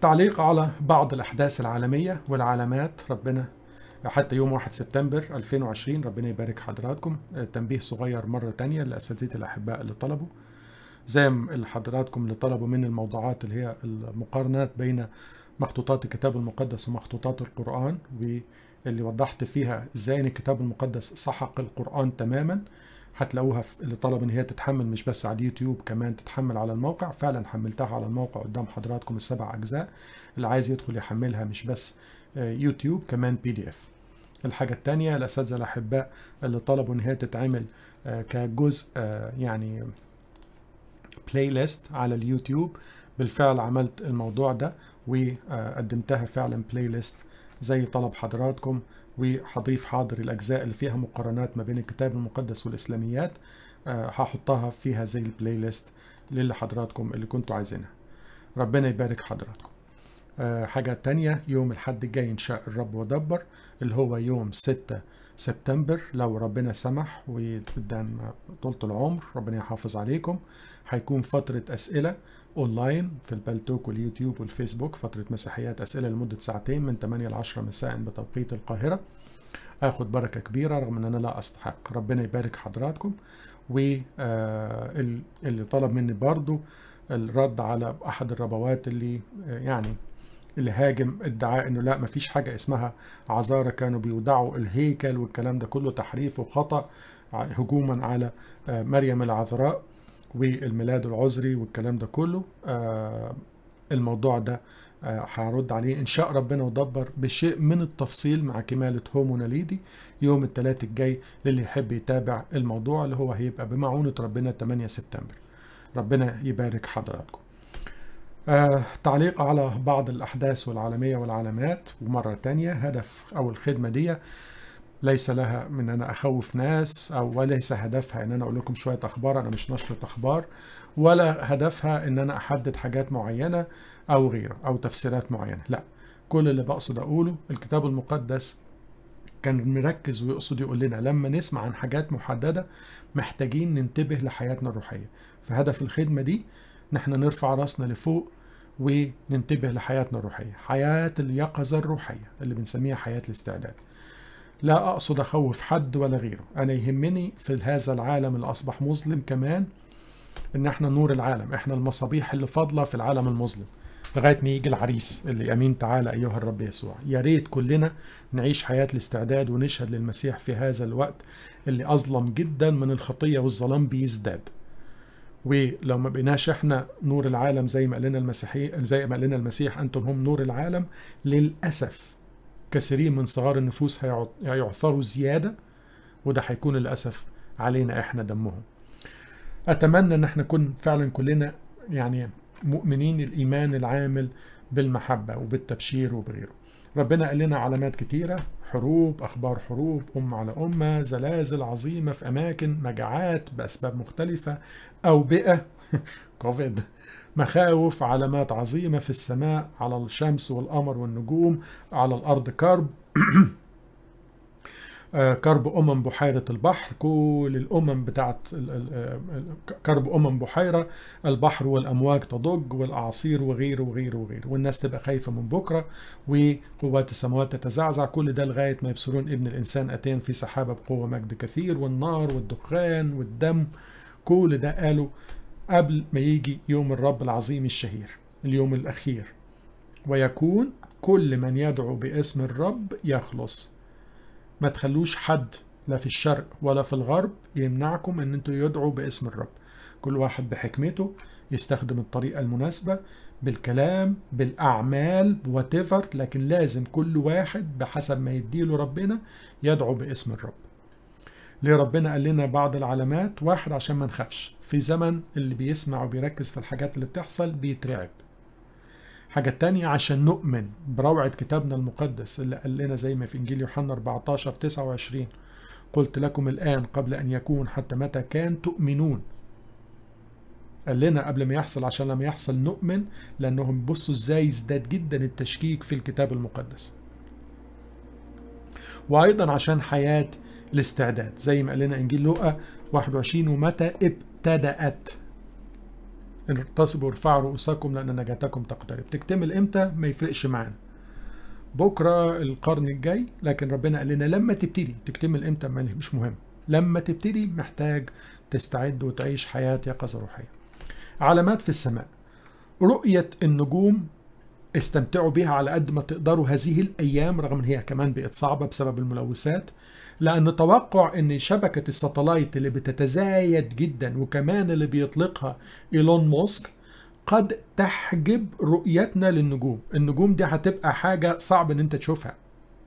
تعليق على بعض الأحداث العالمية والعلامات ربنا حتى يوم 1 سبتمبر 2020 ربنا يبارك حضراتكم تنبيه صغير مرة تانية لأساتذتي الأحباء اللي طلبوا زي ما حضراتكم اللي طلبوا من الموضوعات اللي هي المقارنات بين مخطوطات الكتاب المقدس ومخطوطات القرآن واللي وضحت فيها ازاي ان الكتاب المقدس سحق القرآن تماما هتلاقوها اللي طلب ان هي تتحمل مش بس على اليوتيوب كمان تتحمل على الموقع فعلا حملتها على الموقع قدام حضراتكم السبع اجزاء اللي عايز يدخل يحملها مش بس يوتيوب كمان بي دي اف الحاجة التانية الأساتذة الأحباء اللي طلبوا إن هي تتعمل كجزء يعني بلاي ليست على اليوتيوب بالفعل عملت الموضوع ده وقدمتها فعلا بلاي ليست زي طلب حضراتكم وهضيف حاضر الأجزاء اللي فيها مقارنات ما بين الكتاب المقدس والإسلاميات هحطها فيها زي البلاي ليست للي حضراتكم اللي كنتوا عايزينها ربنا يبارك حضراتكم أه حاجة تانية يوم الحد الجاي إن شاء الرب ودبر اللي هو يوم 6 سبتمبر لو ربنا سمح وقدام طولة العمر ربنا يحافظ عليكم هيكون فترة أسئلة أونلاين في البلتوك واليوتيوب والفيسبوك فترة مسيحيات أسئلة لمدة ساعتين من 8 ل 10 مساء بتوقيت القاهرة آخد بركة كبيرة رغم أن أنا لا أستحق ربنا يبارك حضراتكم واللي طلب مني برضو الرد على أحد الربوات اللي يعني اللي هاجم ادعاء انه لا مفيش حاجه اسمها عذارى كانوا بيودعوا الهيكل والكلام ده كله تحريف وخطا هجوما على مريم العذراء والميلاد العذري والكلام ده كله الموضوع ده هرد عليه ان شاء ربنا ودبر بشيء من التفصيل مع كماله هوموناليدي يوم الثلاث الجاي للي يحب يتابع الموضوع اللي هو هيبقى بمعونه ربنا 8 سبتمبر ربنا يبارك حضراتكم آه، تعليق على بعض الأحداث والعالمية والعلامات ومرة تانية هدف أو الخدمة دي ليس لها من أنا أخوف ناس أو وليس هدفها إن أنا أقول لكم شوية أخبار أنا مش نشرة أخبار ولا هدفها إن أنا أحدد حاجات معينة أو غيره أو تفسيرات معينة لا كل اللي بقصد أقوله الكتاب المقدس كان مركز ويقصد يقول لنا لما نسمع عن حاجات محددة محتاجين ننتبه لحياتنا الروحية فهدف الخدمة دي نحن نرفع راسنا لفوق وننتبه لحياتنا الروحية حياة اليقظة الروحية اللي بنسميها حياة الاستعداد لا أقصد أخوف حد ولا غيره أنا يهمني في هذا العالم اللي أصبح مظلم كمان إن إحنا نور العالم إحنا المصابيح اللي فاضلة في العالم المظلم لغاية ما يجي العريس اللي أمين تعالى أيها الرب يسوع يا ريت كلنا نعيش حياة الاستعداد ونشهد للمسيح في هذا الوقت اللي أظلم جدا من الخطية والظلام بيزداد ولو ما بقيناش احنا نور العالم زي ما قال لنا المسيحي زي ما قال لنا المسيح انتم هم نور العالم للاسف كثيرين من صغار النفوس هيعثروا زياده وده هيكون للاسف علينا احنا دمهم. اتمنى ان احنا نكون فعلا كلنا يعني مؤمنين الايمان العامل بالمحبه وبالتبشير وبغيره. ربنا قال لنا علامات كتيرة حروب أخبار حروب أمة على أمة زلازل عظيمة في أماكن مجاعات بأسباب مختلفة أوبئة كوفيد مخاوف علامات عظيمة في السماء على الشمس والقمر والنجوم على الأرض كرب كرب أمم بحيرة البحر كل الأمم بتاعت كرب أمم بحيرة البحر والأمواج تضج والأعاصير وغيره وغيره وغيره والناس تبقى خايفة من بكرة وقوات السماوات تتزعزع كل ده لغاية ما يبصرون ابن الإنسان أتين في سحابة بقوة مجد كثير والنار والدخان والدم كل ده قالوا قبل ما يجي يوم الرب العظيم الشهير اليوم الأخير ويكون كل من يدعو باسم الرب يخلص ما تخلوش حد لا في الشرق ولا في الغرب يمنعكم ان انتوا يدعوا باسم الرب كل واحد بحكمته يستخدم الطريقة المناسبة بالكلام بالأعمال واتيفر لكن لازم كل واحد بحسب ما يديله ربنا يدعو باسم الرب ليه ربنا قال لنا بعض العلامات واحد عشان ما نخافش في زمن اللي بيسمع وبيركز في الحاجات اللي بتحصل بيترعب حاجة تانية عشان نؤمن بروعة كتابنا المقدس اللي قال لنا زي ما في إنجيل يوحنا 14 29 قلت لكم الآن قبل أن يكون حتى متى كان تؤمنون قال لنا قبل ما يحصل عشان لما يحصل نؤمن لأنهم بصوا إزاي ازداد جدا التشكيك في الكتاب المقدس وأيضا عشان حياة الاستعداد زي ما قال لنا إنجيل لوقا 21 ومتى ابتدأت انتصبوا وارفعوا رؤوسكم لان نجاتكم تقترب تكتمل امتى ما يفرقش معانا بكره القرن الجاي لكن ربنا قال لنا لما تبتدي تكتمل امتى مش مهم لما تبتدي محتاج تستعد وتعيش حياه يقظه روحيه علامات في السماء رؤيه النجوم استمتعوا بها على قد ما تقدروا هذه الايام رغم ان هي كمان بقت صعبه بسبب الملوثات لان توقع ان شبكه الساتلايت اللي بتتزايد جدا وكمان اللي بيطلقها ايلون ماسك قد تحجب رؤيتنا للنجوم النجوم دي هتبقى حاجه صعب ان انت تشوفها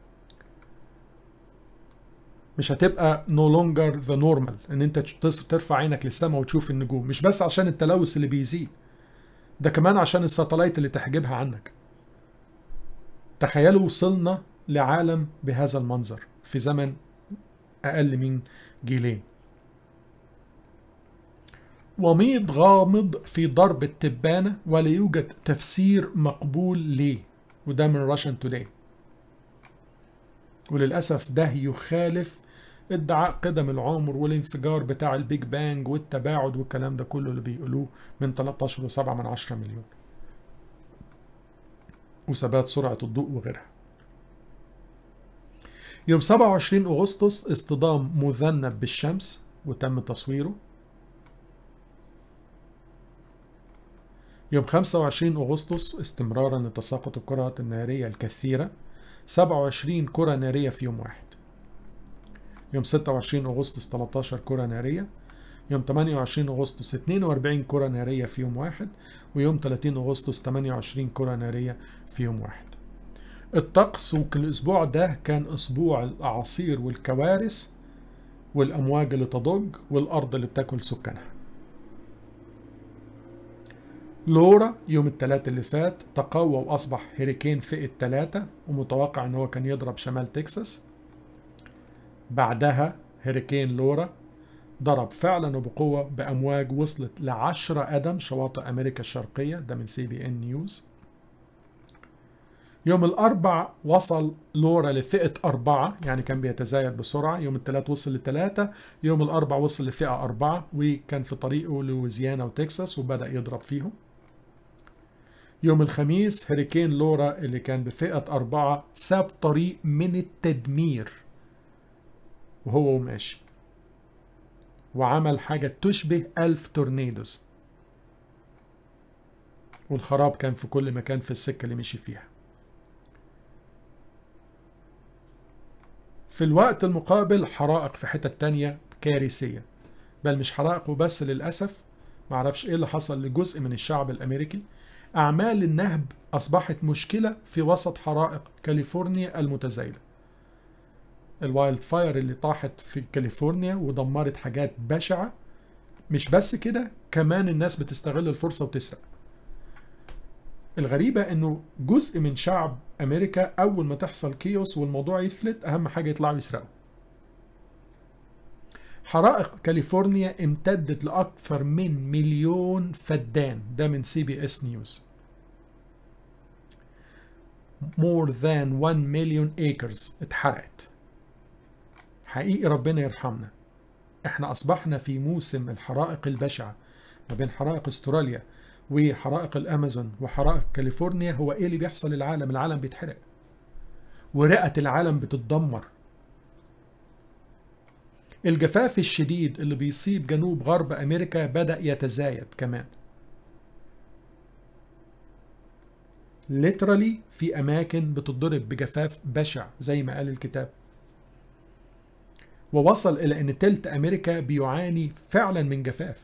مش هتبقى no longer the normal ان انت ترفع عينك للسماء وتشوف النجوم مش بس عشان التلوث اللي بيزيد ده كمان عشان الساتلايت اللي تحجبها عنك تخيلوا وصلنا لعالم بهذا المنظر في زمن أقل من جيلين وميض غامض في ضرب التبانة ولا يوجد تفسير مقبول ليه وده من راشن توداي وللأسف ده يخالف ادعاء قدم العمر والانفجار بتاع البيج بانج والتباعد والكلام ده كله اللي بيقولوه من 13.7 من 10 مليون وثبات سرعة الضوء وغيرها يوم 27 أغسطس اصطدام مذنب بالشمس وتم تصويره يوم 25 أغسطس استمرارا لتساقط الكرات النارية الكثيرة 27 كرة نارية في يوم واحد يوم 26 أغسطس 13 كرة نارية يوم 28 أغسطس 42 كرة نارية في يوم واحد ويوم 30 أغسطس 28 كرة نارية في يوم واحد الطقس الأسبوع ده كان أسبوع الأعاصير والكوارث والأمواج اللي تضج والأرض اللي بتاكل سكانها لورا يوم الثلاث اللي فات تقوى وأصبح هيريكين فئة الثلاثة ومتوقع أن هو كان يضرب شمال تكساس بعدها هيريكين لورا ضرب فعلا وبقوة بأمواج وصلت لعشرة قدم شواطئ أمريكا الشرقية ده من سي بي إن نيوز يوم الأربع وصل لورا لفئة أربعة يعني كان بيتزايد بسرعة يوم الثلاث وصل لثلاثة يوم الأربع وصل لفئة أربعة وكان في طريقه لويزيانا وتكساس وبدأ يضرب فيهم يوم الخميس هريكين لورا اللي كان بفئة أربعة ساب طريق من التدمير وهو وماشي وعمل حاجة تشبه ألف تورنيدوز والخراب كان في كل مكان في السكة اللي مشي فيها في الوقت المقابل حرائق في حتة تانية كارثية بل مش حرائق وبس للأسف معرفش ايه اللي حصل لجزء من الشعب الأمريكي أعمال النهب أصبحت مشكلة في وسط حرائق كاليفورنيا المتزايدة الوايلد فاير اللي طاحت في كاليفورنيا ودمرت حاجات بشعة مش بس كده كمان الناس بتستغل الفرصة وتسرق الغريبة انه جزء من شعب امريكا اول ما تحصل كيوس والموضوع يفلت اهم حاجة يطلعوا يسرقوا حرائق كاليفورنيا امتدت لأكثر من مليون فدان ده من سي بي اس نيوز more than 1 مليون acres اتحرقت حقيقي ربنا يرحمنا احنا اصبحنا في موسم الحرائق البشعة ما بين حرائق استراليا وحرائق الامازون وحرائق كاليفورنيا هو ايه اللي بيحصل للعالم العالم بيتحرق ورئة العالم بتتدمر الجفاف الشديد اللي بيصيب جنوب غرب امريكا بدأ يتزايد كمان literally في اماكن بتضرب بجفاف بشع زي ما قال الكتاب ووصل الى ان تلت امريكا بيعاني فعلا من جفاف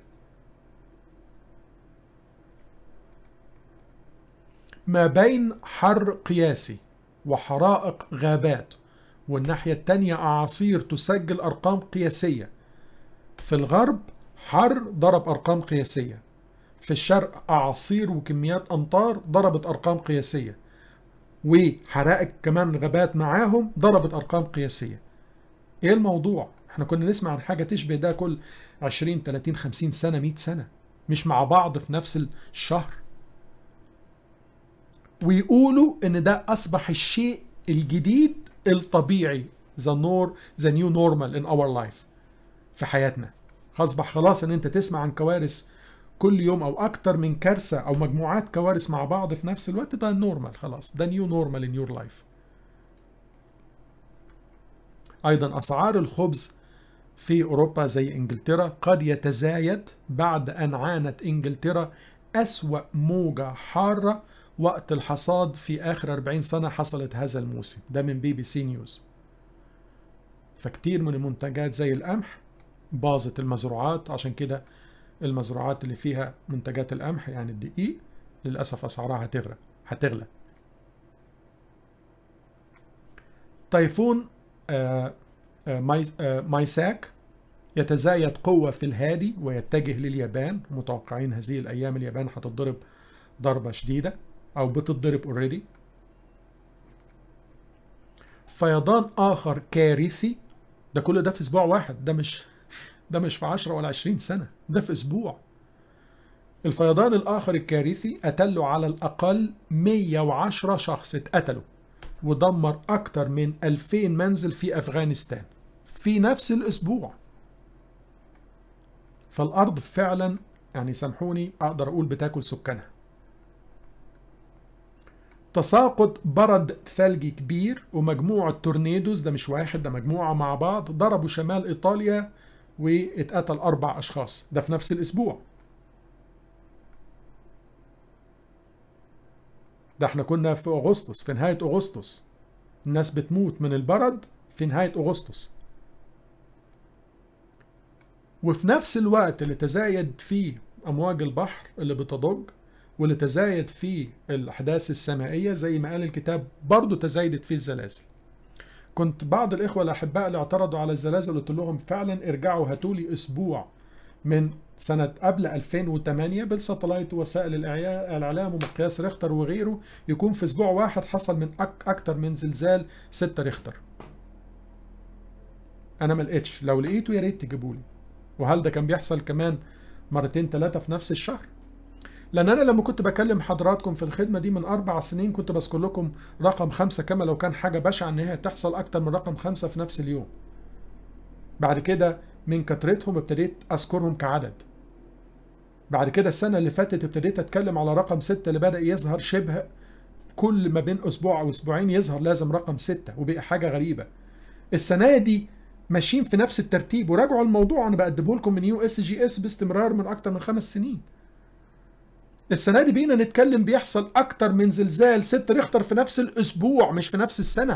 ما بين حر قياسي وحرائق غابات والناحية التانية أعاصير تسجل أرقام قياسية في الغرب حر ضرب أرقام قياسية في الشرق أعاصير وكميات أمطار ضربت أرقام قياسية وحرائق كمان غابات معاهم ضربت أرقام قياسية إيه الموضوع؟ احنا كنا نسمع عن حاجة تشبه ده كل 20 30 50 سنة 100 سنة مش مع بعض في نفس الشهر ويقولوا ان ده اصبح الشيء الجديد الطبيعي the nor the new normal in our life في حياتنا اصبح خلاص ان انت تسمع عن كوارث كل يوم او اكتر من كارثه او مجموعات كوارث مع بعض في نفس الوقت ده نورمال خلاص ده نيو نورمال ان يور لايف ايضا اسعار الخبز في اوروبا زي انجلترا قد يتزايد بعد ان عانت انجلترا اسوا موجه حاره وقت الحصاد في اخر 40 سنه حصلت هذا الموسم ده من بي بي سي نيوز فكتير من المنتجات زي القمح باظت المزروعات عشان كده المزروعات اللي فيها منتجات القمح يعني الدقيق للأسف أسعارها هتغلى هتغلى تايفون آه آه ماي آه مايساك يتزايد قوة في الهادي ويتجه لليابان متوقعين هذه الأيام اليابان هتضرب ضربة شديدة أو بتضرب اوريدي فيضان آخر كارثي ده كل ده في أسبوع واحد ده مش ده مش في 10 ولا 20 سنة ده في أسبوع الفيضان الآخر الكارثي قتلوا على الأقل 110 شخص اتقتلوا ودمر أكتر من 2000 منزل في أفغانستان في نفس الأسبوع فالأرض فعلا يعني سامحوني أقدر أقول بتاكل سكانها تساقط برد ثلجي كبير ومجموعة تورنيدوز ده مش واحد ده مجموعة مع بعض ضربوا شمال إيطاليا واتقتل أربع أشخاص ده في نفس الأسبوع ده احنا كنا في أغسطس في نهاية أغسطس الناس بتموت من البرد في نهاية أغسطس وفي نفس الوقت اللي تزايد فيه أمواج البحر اللي بتضج واللي تزايد فيه الأحداث السمائية زي ما قال الكتاب برضه تزايدت فيه الزلازل كنت بعض الإخوة الأحباء اللي اعترضوا على الزلازل قلت لهم فعلا ارجعوا هاتوا لي أسبوع من سنة قبل 2008 بالساتلايت ووسائل الإعلام ومقياس ريختر وغيره يكون في أسبوع واحد حصل من أك أكتر من زلزال 6 ريختر أنا ما لقيتش لو لقيته يا ريت تجيبوا لي وهل ده كان بيحصل كمان مرتين ثلاثة في نفس الشهر؟ لأن أنا لما كنت بكلم حضراتكم في الخدمة دي من أربع سنين كنت بذكر لكم رقم خمسة كما لو كان حاجة بشعة إن هي تحصل أكتر من رقم خمسة في نفس اليوم. بعد كده من كترتهم ابتديت أذكرهم كعدد. بعد كده السنة اللي فاتت ابتديت أتكلم على رقم ستة اللي بدأ يظهر شبه كل ما بين أسبوع أو أسبوعين يظهر لازم رقم ستة وبقى حاجة غريبة. السنة دي ماشيين في نفس الترتيب وراجعوا الموضوع أنا بقدمه لكم من يو اس جي اس باستمرار من أكتر من خمس سنين. السنة دي بقينا نتكلم بيحصل أكتر من زلزال 6 ريختر في نفس الأسبوع مش في نفس السنة.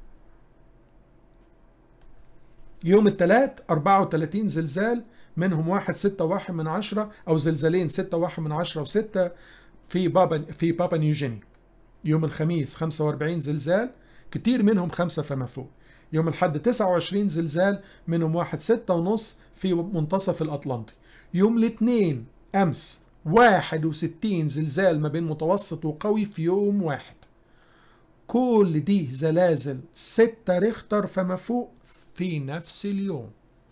يوم الثلاث 34 زلزال منهم واحد ستة واحد من عشرة أو زلزالين ستة واحد من عشرة وستة في بابا في بابا نيوجيني. يوم الخميس 45 زلزال كتير منهم خمسة فما فوق. يوم الحد 29 زلزال منهم واحد ستة ونص في منتصف الأطلنطي. يوم الاثنين أمس 61 زلزال ما بين متوسط وقوي في يوم واحد كل دي زلازل 6 ريختر فما فوق في نفس اليوم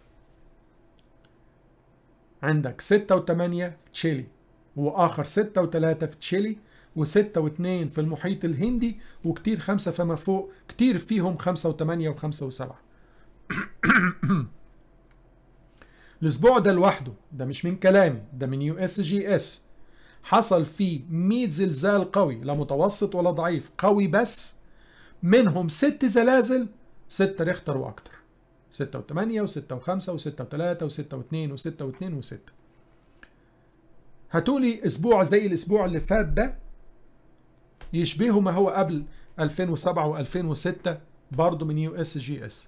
عندك 6 و8 في تشيلي واخر 6 و3 في تشيلي و6 و2 في المحيط الهندي وكتير 5 فما فوق كتير فيهم 5 و8 و5 و7 الاسبوع ده لوحده ده مش من كلامي ده من يو اس جي اس حصل فيه 100 زلزال قوي لا متوسط ولا ضعيف قوي بس منهم ست زلازل 6 ريختر واكتر 6 و8 و6 و5 و6 و3 و6 و2 و6 و2 و6 هاتولي اسبوع زي الاسبوع اللي فات ده يشبهه ما هو قبل 2007 و2006 برضه من يو اس جي اس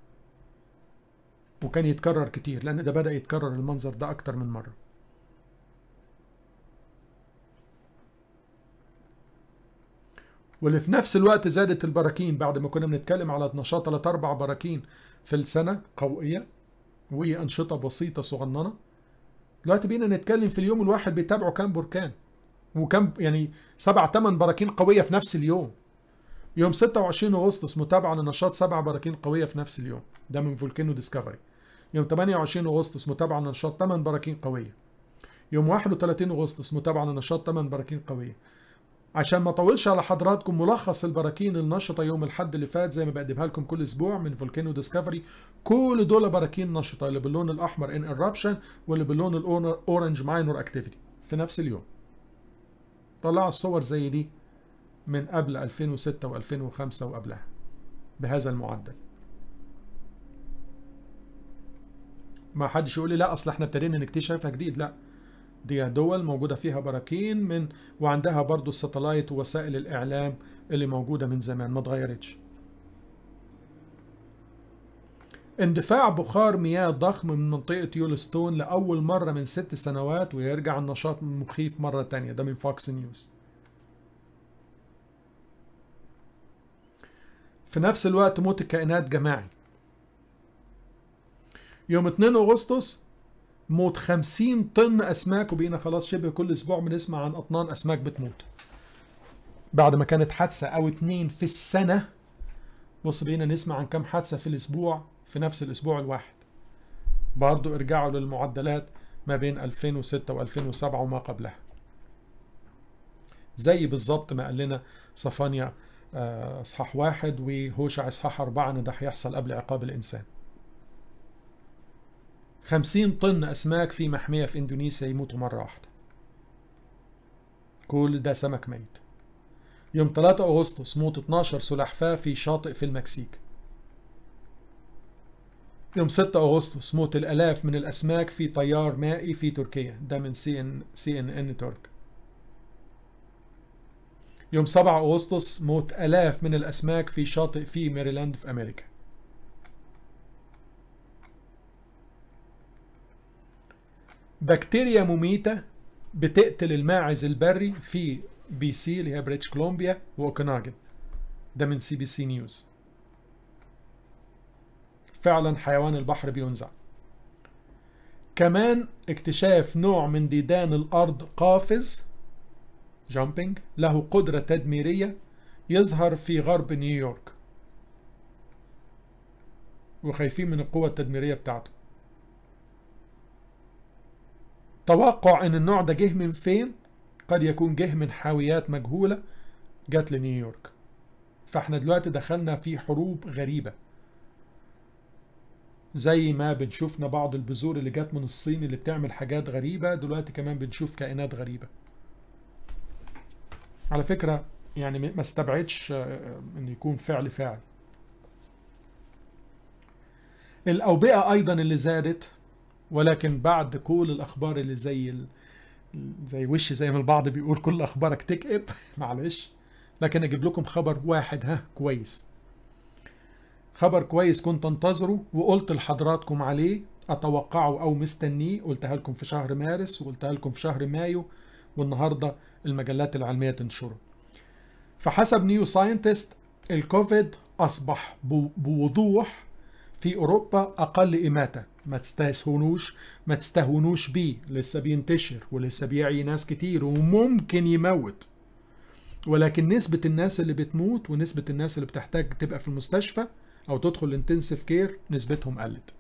وكان يتكرر كتير لان ده بدا يتكرر المنظر ده اكتر من مره واللي في نفس الوقت زادت البراكين بعد ما كنا بنتكلم على نشاط 3 4 براكين في السنه قويه وانشطه بسيطه صغننه دلوقتي بقينا نتكلم في اليوم الواحد بيتابعوا كام بركان وكم يعني سبع ثمان براكين قويه في نفس اليوم يوم 26 اغسطس متابعه لنشاط سبع براكين قويه في نفس اليوم ده من فولكانو ديسكفري يوم 28 اغسطس متابعه لنشاط 8 براكين قويه يوم 31 اغسطس متابعه لنشاط 8 براكين قويه عشان ما اطولش على حضراتكم ملخص البراكين النشطه يوم الحد اللي فات زي ما بقدمها لكم كل اسبوع من فولكانو ديسكفري كل دول براكين نشطه اللي باللون الاحمر ان ايربشن واللي باللون الاورنج ماينور اكتيفيتي في نفس اليوم طلعوا الصور زي دي من قبل 2006 و2005 وقبلها بهذا المعدل ما حدش يقول لي لا اصل احنا ابتدينا نكتشفها جديد لا دي دول موجودة فيها براكين من وعندها برضو الساتلايت ووسائل الإعلام اللي موجودة من زمان ما اتغيرتش اندفاع بخار مياه ضخم من منطقة يولستون لأول مرة من ست سنوات ويرجع النشاط مخيف مرة تانية ده من فوكس نيوز في نفس الوقت موت الكائنات جماعي يوم 2 أغسطس موت 50 طن أسماك وبقينا خلاص شبه كل أسبوع بنسمع عن أطنان أسماك بتموت بعد ما كانت حادثة أو اتنين في السنة بص بقينا نسمع عن كم حادثة في الأسبوع في نفس الأسبوع الواحد برضو ارجعوا للمعدلات ما بين 2006 و2007 وما قبلها زي بالظبط ما قال لنا صفانيا اصحاح واحد وهوشع اصحاح أربعة ان ده هيحصل قبل عقاب الإنسان 50 طن أسماك في محمية في إندونيسيا يموتوا مرة واحدة كل ده سمك ميت يوم 3 أغسطس موت 12 سلحفاة في شاطئ في المكسيك يوم 6 أغسطس موت الآلاف من الأسماك في طيار مائي في تركيا ده من سي ان سي ان ان ترك يوم 7 أغسطس موت آلاف من الأسماك في شاطئ في ميريلاند في أمريكا بكتيريا مميتة بتقتل الماعز البري في بي سي اللي هي بريتش كولومبيا واوكناجن ده من سي بي سي نيوز فعلا حيوان البحر بينزع كمان اكتشاف نوع من ديدان الأرض قافز جامبينج له قدرة تدميرية يظهر في غرب نيويورك وخايفين من القوة التدميرية بتاعته توقع ان النوع ده جه من فين قد يكون جه من حاويات مجهولة جت لنيويورك فاحنا دلوقتي دخلنا في حروب غريبة زي ما بنشوفنا بعض البذور اللي جت من الصين اللي بتعمل حاجات غريبة دلوقتي كمان بنشوف كائنات غريبة على فكرة يعني ما استبعدش ان يكون فعل فاعل الأوبئة أيضا اللي زادت ولكن بعد كل الأخبار اللي زي ال... زي وش زي ما البعض بيقول كل أخبارك تكئب معلش لكن أجيب لكم خبر واحد ها كويس خبر كويس كنت انتظره وقلت لحضراتكم عليه أتوقعه أو مستنيه قلتها لكم في شهر مارس وقلتها لكم في شهر مايو والنهاردة المجلات العلمية تنشره فحسب نيو ساينتست الكوفيد أصبح بوضوح في أوروبا أقل إماتة ما تستهونوش ما تستهونوش بيه لسه بينتشر ولسه بيعي ناس كتير وممكن يموت ولكن نسبة الناس اللي بتموت ونسبة الناس اللي بتحتاج تبقى في المستشفى أو تدخل الانتنسيف كير نسبتهم قلت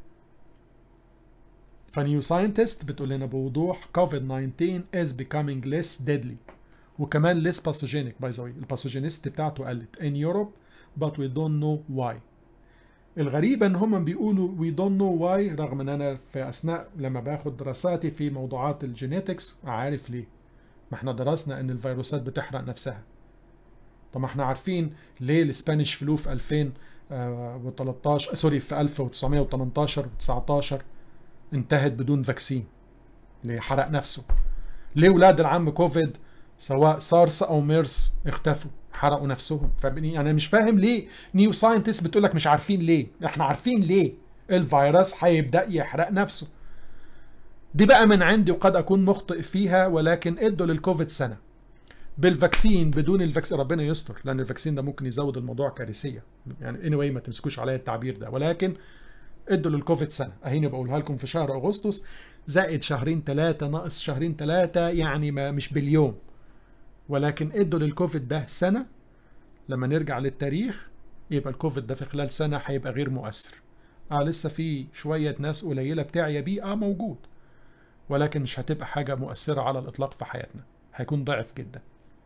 فنيو ساينتست بتقول لنا بوضوح كوفيد 19 is becoming less deadly وكمان less pathogenic by the way الباثوجينيست بتاعته قلت in Europe but we don't know why الغريبة ان هم بيقولوا we don't know why رغم ان انا في اثناء لما باخد دراساتي في موضوعات الجينيتكس عارف ليه ما احنا درسنا ان الفيروسات بتحرق نفسها طب ما احنا عارفين ليه الاسبانيش فلو في 2013 سوري في 1918 و19 انتهت بدون فاكسين ليه حرق نفسه ليه ولاد العم كوفيد سواء سارس او ميرس اختفوا حرقوا نفسهم فاهمني انا مش فاهم ليه نيو ساينتست بتقول لك مش عارفين ليه احنا عارفين ليه الفيروس هيبدا يحرق نفسه دي بقى من عندي وقد اكون مخطئ فيها ولكن ادوا للكوفيد سنه بالفاكسين بدون الفاكسين ربنا يستر لان الفاكسين ده ممكن يزود الموضوع كارثيه يعني اني anyway ما تمسكوش عليا التعبير ده ولكن ادوا للكوفيد سنه اهيني بقولها لكم في شهر اغسطس زائد شهرين ثلاثه ناقص شهرين ثلاثه يعني ما مش باليوم ولكن ادوا للكوفيد ده سنه لما نرجع للتاريخ يبقى الكوفيد ده في خلال سنه هيبقى غير مؤثر اه لسه في شويه ناس قليله بتاعيه بيه اه موجود ولكن مش هتبقى حاجه مؤثره على الاطلاق في حياتنا هيكون ضعف جدا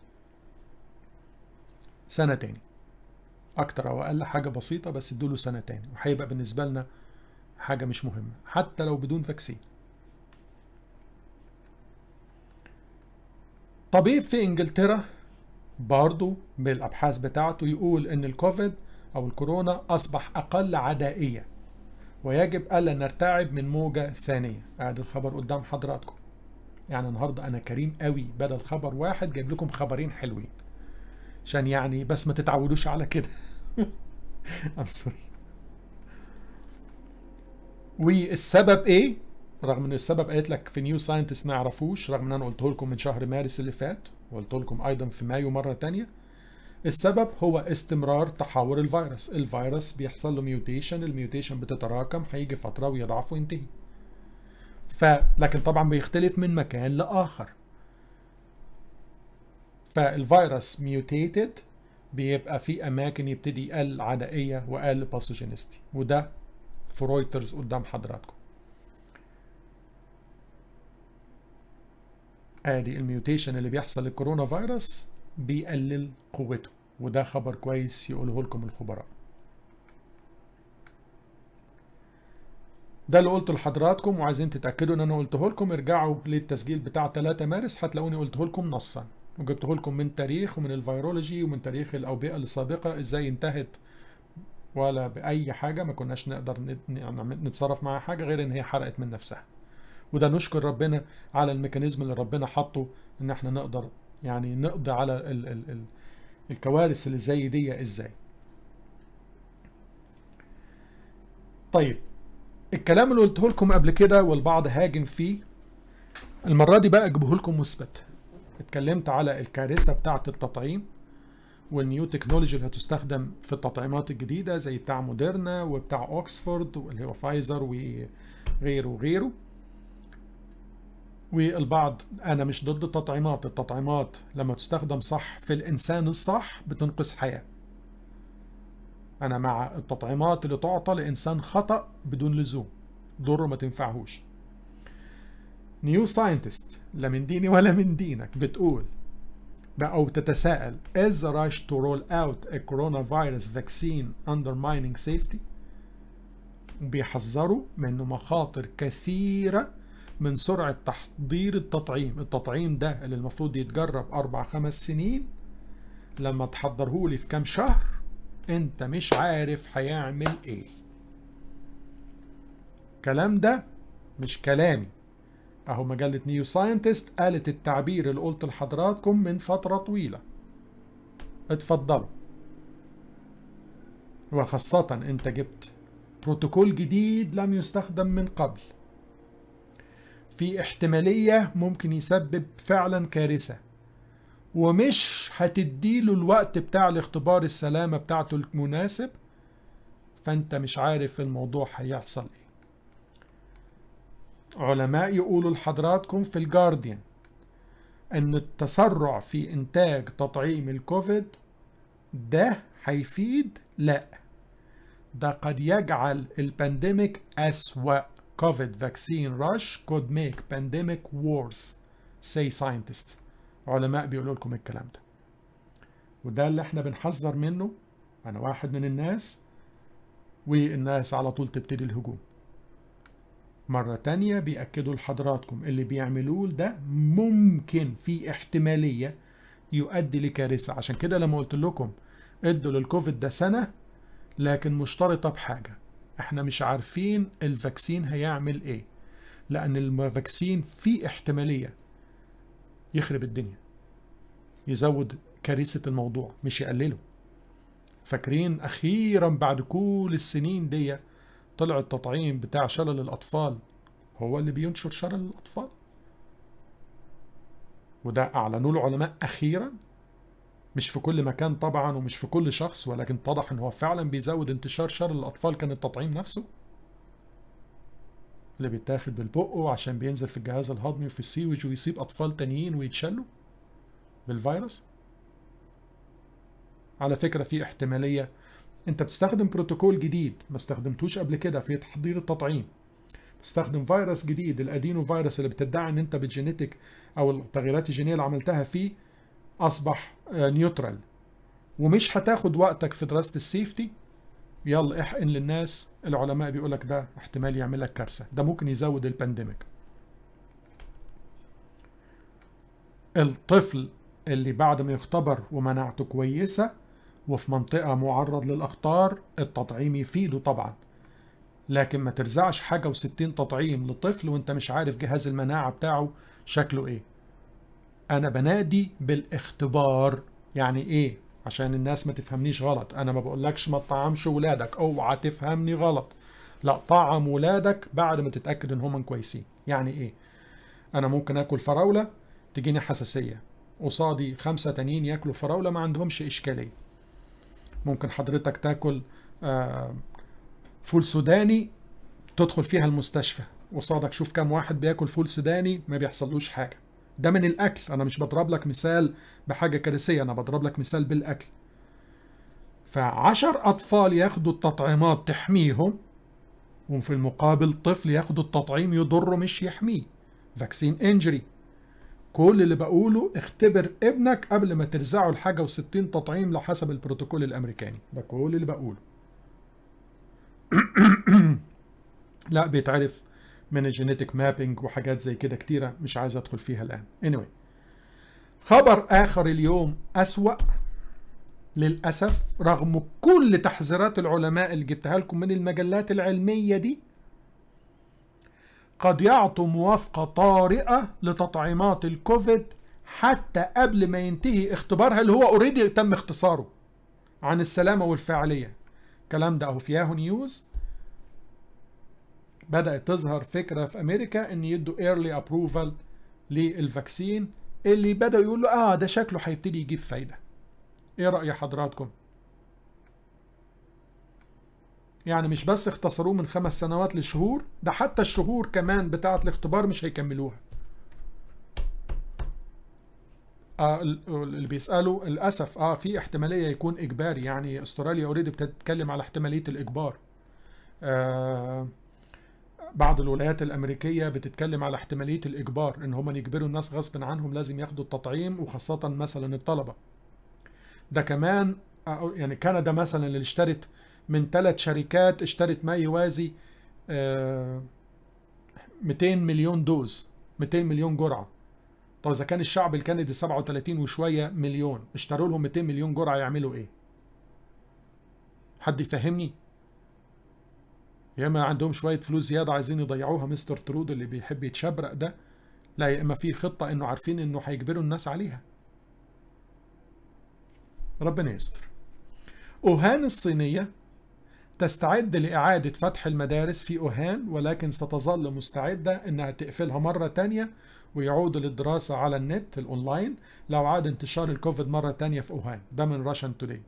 سنه تاني اكتر او اقل حاجه بسيطه بس ادوله سنه تاني وهيبقى بالنسبه لنا حاجه مش مهمه حتى لو بدون فاكسين طبيب في انجلترا برضو بالابحاث بتاعته يقول ان الكوفيد او الكورونا اصبح اقل عدائيه ويجب الا نرتعب من موجه ثانيه ادي الخبر قدام حضراتكم يعني النهارده انا كريم قوي بدل خبر واحد جايب لكم خبرين حلوين عشان يعني بس ما تتعودوش على كده I'm sorry والسبب ايه رغم ان السبب قالت لك في نيو ساينتست ما يعرفوش رغم ان انا قلته لكم من شهر مارس اللي فات وقلت لكم ايضا في مايو مره تانية السبب هو استمرار تحور الفيروس الفيروس بيحصل له ميوتيشن الميوتيشن بتتراكم هيجي فتره ويضعف وينتهي ف لكن طبعا بيختلف من مكان لاخر فالفيروس ميوتيتد بيبقى في اماكن يبتدي يقل عدائيه واقل باثوجينستي وده في رويترز قدام حضراتكم ادي الميوتيشن اللي بيحصل للكورونا فيروس بيقلل قوته وده خبر كويس يقوله لكم الخبراء ده اللي قلته لحضراتكم وعايزين تتاكدوا ان انا قلته لكم ارجعوا للتسجيل بتاع 3 مارس هتلاقوني قلته لكم نصا وجبته لكم من تاريخ ومن الفيرولوجي ومن تاريخ الاوبئه السابقه ازاي انتهت ولا باي حاجه ما كناش نقدر نتصرف معاها حاجه غير ان هي حرقت من نفسها وده نشكر ربنا على الميكانيزم اللي ربنا حطه ان احنا نقدر يعني نقضي على ال ال ال الكوارث اللي زي دي ازاي طيب الكلام اللي قلته لكم قبل كده والبعض هاجم فيه المرة دي بقى اجيبه لكم مثبت اتكلمت على الكارثة بتاعة التطعيم والنيو تكنولوجي اللي هتستخدم في التطعيمات الجديدة زي بتاع موديرنا وبتاع اوكسفورد واللي هو فايزر وغيره وغيره والبعض انا مش ضد التطعيمات التطعيمات لما تستخدم صح في الانسان الصح بتنقذ حياه انا مع التطعيمات اللي تعطى لانسان خطا بدون لزوم ضره ما تنفعهوش نيو ساينتست لا من ديني ولا من دينك بتقول او تتساءل is the rush to roll out a coronavirus vaccine undermining safety بيحذروا من مخاطر كثيره من سرعة تحضير التطعيم التطعيم ده اللي المفروض يتجرب أربع خمس سنين لما تحضرهولي في كام شهر انت مش عارف هيعمل ايه الكلام ده مش كلامي اهو مجلة نيو ساينتست قالت التعبير اللي قلت لحضراتكم من فترة طويلة اتفضلوا وخاصة انت جبت بروتوكول جديد لم يستخدم من قبل في احتمالية ممكن يسبب فعلا كارثة ومش هتديله الوقت بتاع الاختبار السلامة بتاعته المناسب فانت مش عارف الموضوع هيحصل ايه علماء يقولوا لحضراتكم في الجارديان ان التسرع في انتاج تطعيم الكوفيد ده هيفيد لا ده قد يجعل البانديميك اسوأ COVID vaccine rush could make pandemic worse say scientists علماء بيقولوا لكم الكلام ده وده اللي احنا بنحذر منه انا واحد من الناس والناس على طول تبتدي الهجوم مرة تانية بيأكدوا لحضراتكم اللي بيعملوه ده ممكن في احتمالية يؤدي لكارثة عشان كده لما قلت لكم ادوا للكوفيد ده سنة لكن مشترطة بحاجة احنا مش عارفين الفاكسين هيعمل ايه لان الفاكسين فيه احتمالية يخرب الدنيا يزود كارثة الموضوع مش يقلله فاكرين اخيرا بعد كل السنين دي طلع التطعيم بتاع شلل الاطفال هو اللي بينشر شلل الاطفال وده اعلنوا له علماء اخيرا مش في كل مكان طبعا ومش في كل شخص ولكن اتضح ان هو فعلا بيزود انتشار شلل الاطفال كان التطعيم نفسه اللي بيتاخد بالبق عشان بينزل في الجهاز الهضمي وفي السيوج ويصيب اطفال تانيين ويتشلوا بالفيروس على فكره في احتماليه انت بتستخدم بروتوكول جديد ما استخدمتوش قبل كده في تحضير التطعيم بتستخدم فيروس جديد الادينو فيروس اللي بتدعي ان انت بالجينيتك او التغييرات الجينيه اللي عملتها فيه اصبح نيوترال ومش هتاخد وقتك في دراسه السيفتي يلا احقن للناس العلماء بيقول لك ده احتمال يعمل لك كارثه ده ممكن يزود البانديميك الطفل اللي بعد ما يختبر ومناعته كويسة وفي منطقة معرض للأخطار التطعيم يفيده طبعا لكن ما ترزعش حاجة وستين تطعيم لطفل وانت مش عارف جهاز المناعة بتاعه شكله ايه انا بنادي بالاختبار يعني ايه عشان الناس ما تفهمنيش غلط انا ما بقولكش ما تطعمش ولادك اوعى تفهمني غلط لا طعم ولادك بعد ما تتاكد ان هم كويسين يعني ايه انا ممكن اكل فراوله تجيني حساسيه قصادي خمسه تانيين ياكلوا فراوله ما عندهمش اشكاليه ممكن حضرتك تاكل آه فول سوداني تدخل فيها المستشفى قصادك شوف كام واحد بياكل فول سوداني ما بيحصلوش حاجه ده من الاكل انا مش بضرب لك مثال بحاجه كارثيه انا بضرب لك مثال بالاكل فعشر اطفال ياخدوا التطعيمات تحميهم وفي المقابل طفل ياخد التطعيم يضره مش يحميه فاكسين انجري كل اللي بقوله اختبر ابنك قبل ما ترزعه الحاجة وستين تطعيم لحسب البروتوكول الامريكاني ده كل اللي بقوله لا بيتعرف من الجينيتك مابينج وحاجات زي كده كتيرة مش عايز ادخل فيها الان anyway خبر اخر اليوم اسوأ للأسف رغم كل تحذيرات العلماء اللي جبتها لكم من المجلات العلمية دي قد يعطوا موافقة طارئة لتطعيمات الكوفيد حتى قبل ما ينتهي اختبارها اللي هو اوريدي تم اختصاره عن السلامة والفاعلية الكلام ده اهو في ياهو نيوز بدأت تظهر فكرة في أمريكا إن يدوا ايرلي ابروفال للفاكسين اللي بدأوا يقولوا اه ده شكله هيبتدي يجيب فايدة ايه رأي حضراتكم يعني مش بس اختصروه من خمس سنوات لشهور ده حتى الشهور كمان بتاعة الاختبار مش هيكملوها آه اللي بيسألوا للأسف اه في احتمالية يكون إجباري يعني استراليا اوريدي بتتكلم على احتمالية الإجبار آه بعض الولايات الأمريكية بتتكلم على احتمالية الإجبار إن هم يجبروا الناس غصب عنهم لازم ياخدوا التطعيم وخاصة مثلا الطلبة ده كمان يعني كندا مثلا اللي اشترت من ثلاث شركات اشترت ما يوازي 200 مليون دوز 200 مليون جرعة طب اذا كان الشعب الكندي 37 وشوية مليون اشتروا لهم 200 مليون جرعة يعملوا ايه حد يفهمني يا اما عندهم شوية فلوس زيادة عايزين يضيعوها مستر ترود اللي بيحب يتشبرق ده لا يا اما في خطة انه عارفين انه هيجبروا الناس عليها ربنا يستر أوهان الصينية تستعد لإعادة فتح المدارس في أوهان ولكن ستظل مستعدة إنها تقفلها مرة تانية ويعود للدراسة على النت الأونلاين لو عاد انتشار الكوفيد مرة تانية في أوهان ده من راشن توداي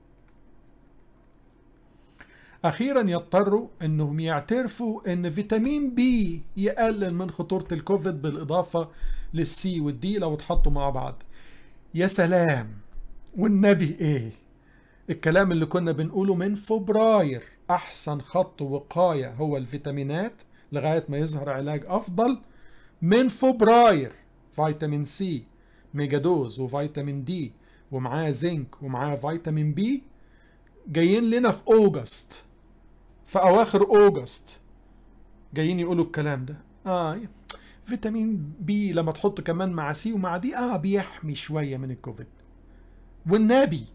أخيرا يضطروا أنهم يعترفوا أن فيتامين بي يقلل من خطورة الكوفيد بالإضافة للسي والدي لو اتحطوا مع بعض يا سلام والنبي ايه الكلام اللي كنا بنقوله من فبراير احسن خط وقاية هو الفيتامينات لغاية ما يظهر علاج افضل من فبراير فيتامين سي ميجادوز وفيتامين دي ومعاه زنك ومعاه فيتامين بي جايين لنا في اوجست في اواخر اوجست جايين يقولوا الكلام ده اه فيتامين بي لما تحط كمان مع سي ومع دي اه بيحمي شوية من الكوفيد والنبي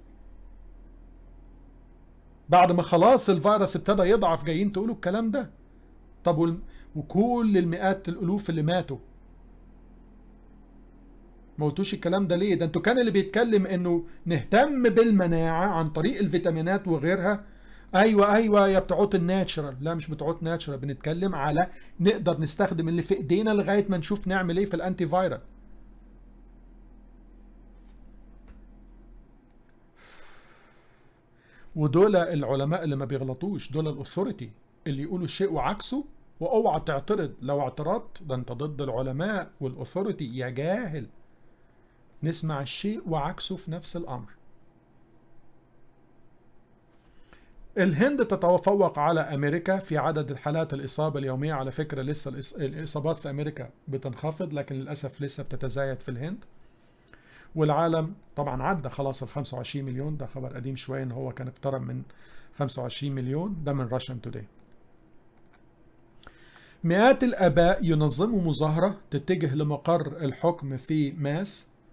بعد ما خلاص الفيروس ابتدى يضعف جايين تقولوا الكلام ده طب وال... وكل المئات الالوف اللي ماتوا ما قلتوش الكلام ده ليه ده انتوا كان اللي بيتكلم انه نهتم بالمناعه عن طريق الفيتامينات وغيرها ايوه ايوه يا بتوعات الناتشرال لا مش بتوعات ناتشرال بنتكلم على نقدر نستخدم اللي في ايدينا لغايه ما نشوف نعمل ايه في الانتي فايرال ودول العلماء اللي ما بيغلطوش دول الاثوريتي اللي يقولوا الشيء وعكسه واوعى تعترض لو اعترضت ده انت ضد العلماء والاثوريتي يا جاهل نسمع الشيء وعكسه في نفس الامر الهند تتفوق على امريكا في عدد الحالات الاصابه اليوميه على فكره لسه الاصابات في امريكا بتنخفض لكن للاسف لسه بتتزايد في الهند والعالم طبعا عدى خلاص ال 25 مليون ده خبر قديم شويه ان هو كان اقترب من 25 مليون ده من راشن توداي مئات الاباء ينظموا مظاهره تتجه لمقر الحكم في ماس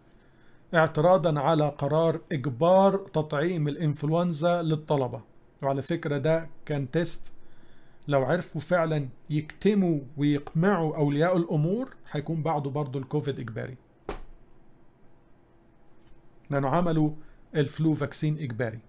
اعتراضا على قرار إجبار تطعيم الإنفلونزا للطلبة وعلى فكرة ده كان تيست لو عرفوا فعلا يكتموا ويقمعوا أولياء الأمور هيكون بعده برضه الكوفيد إجباري لأنه عملوا الفلو فاكسين إجباري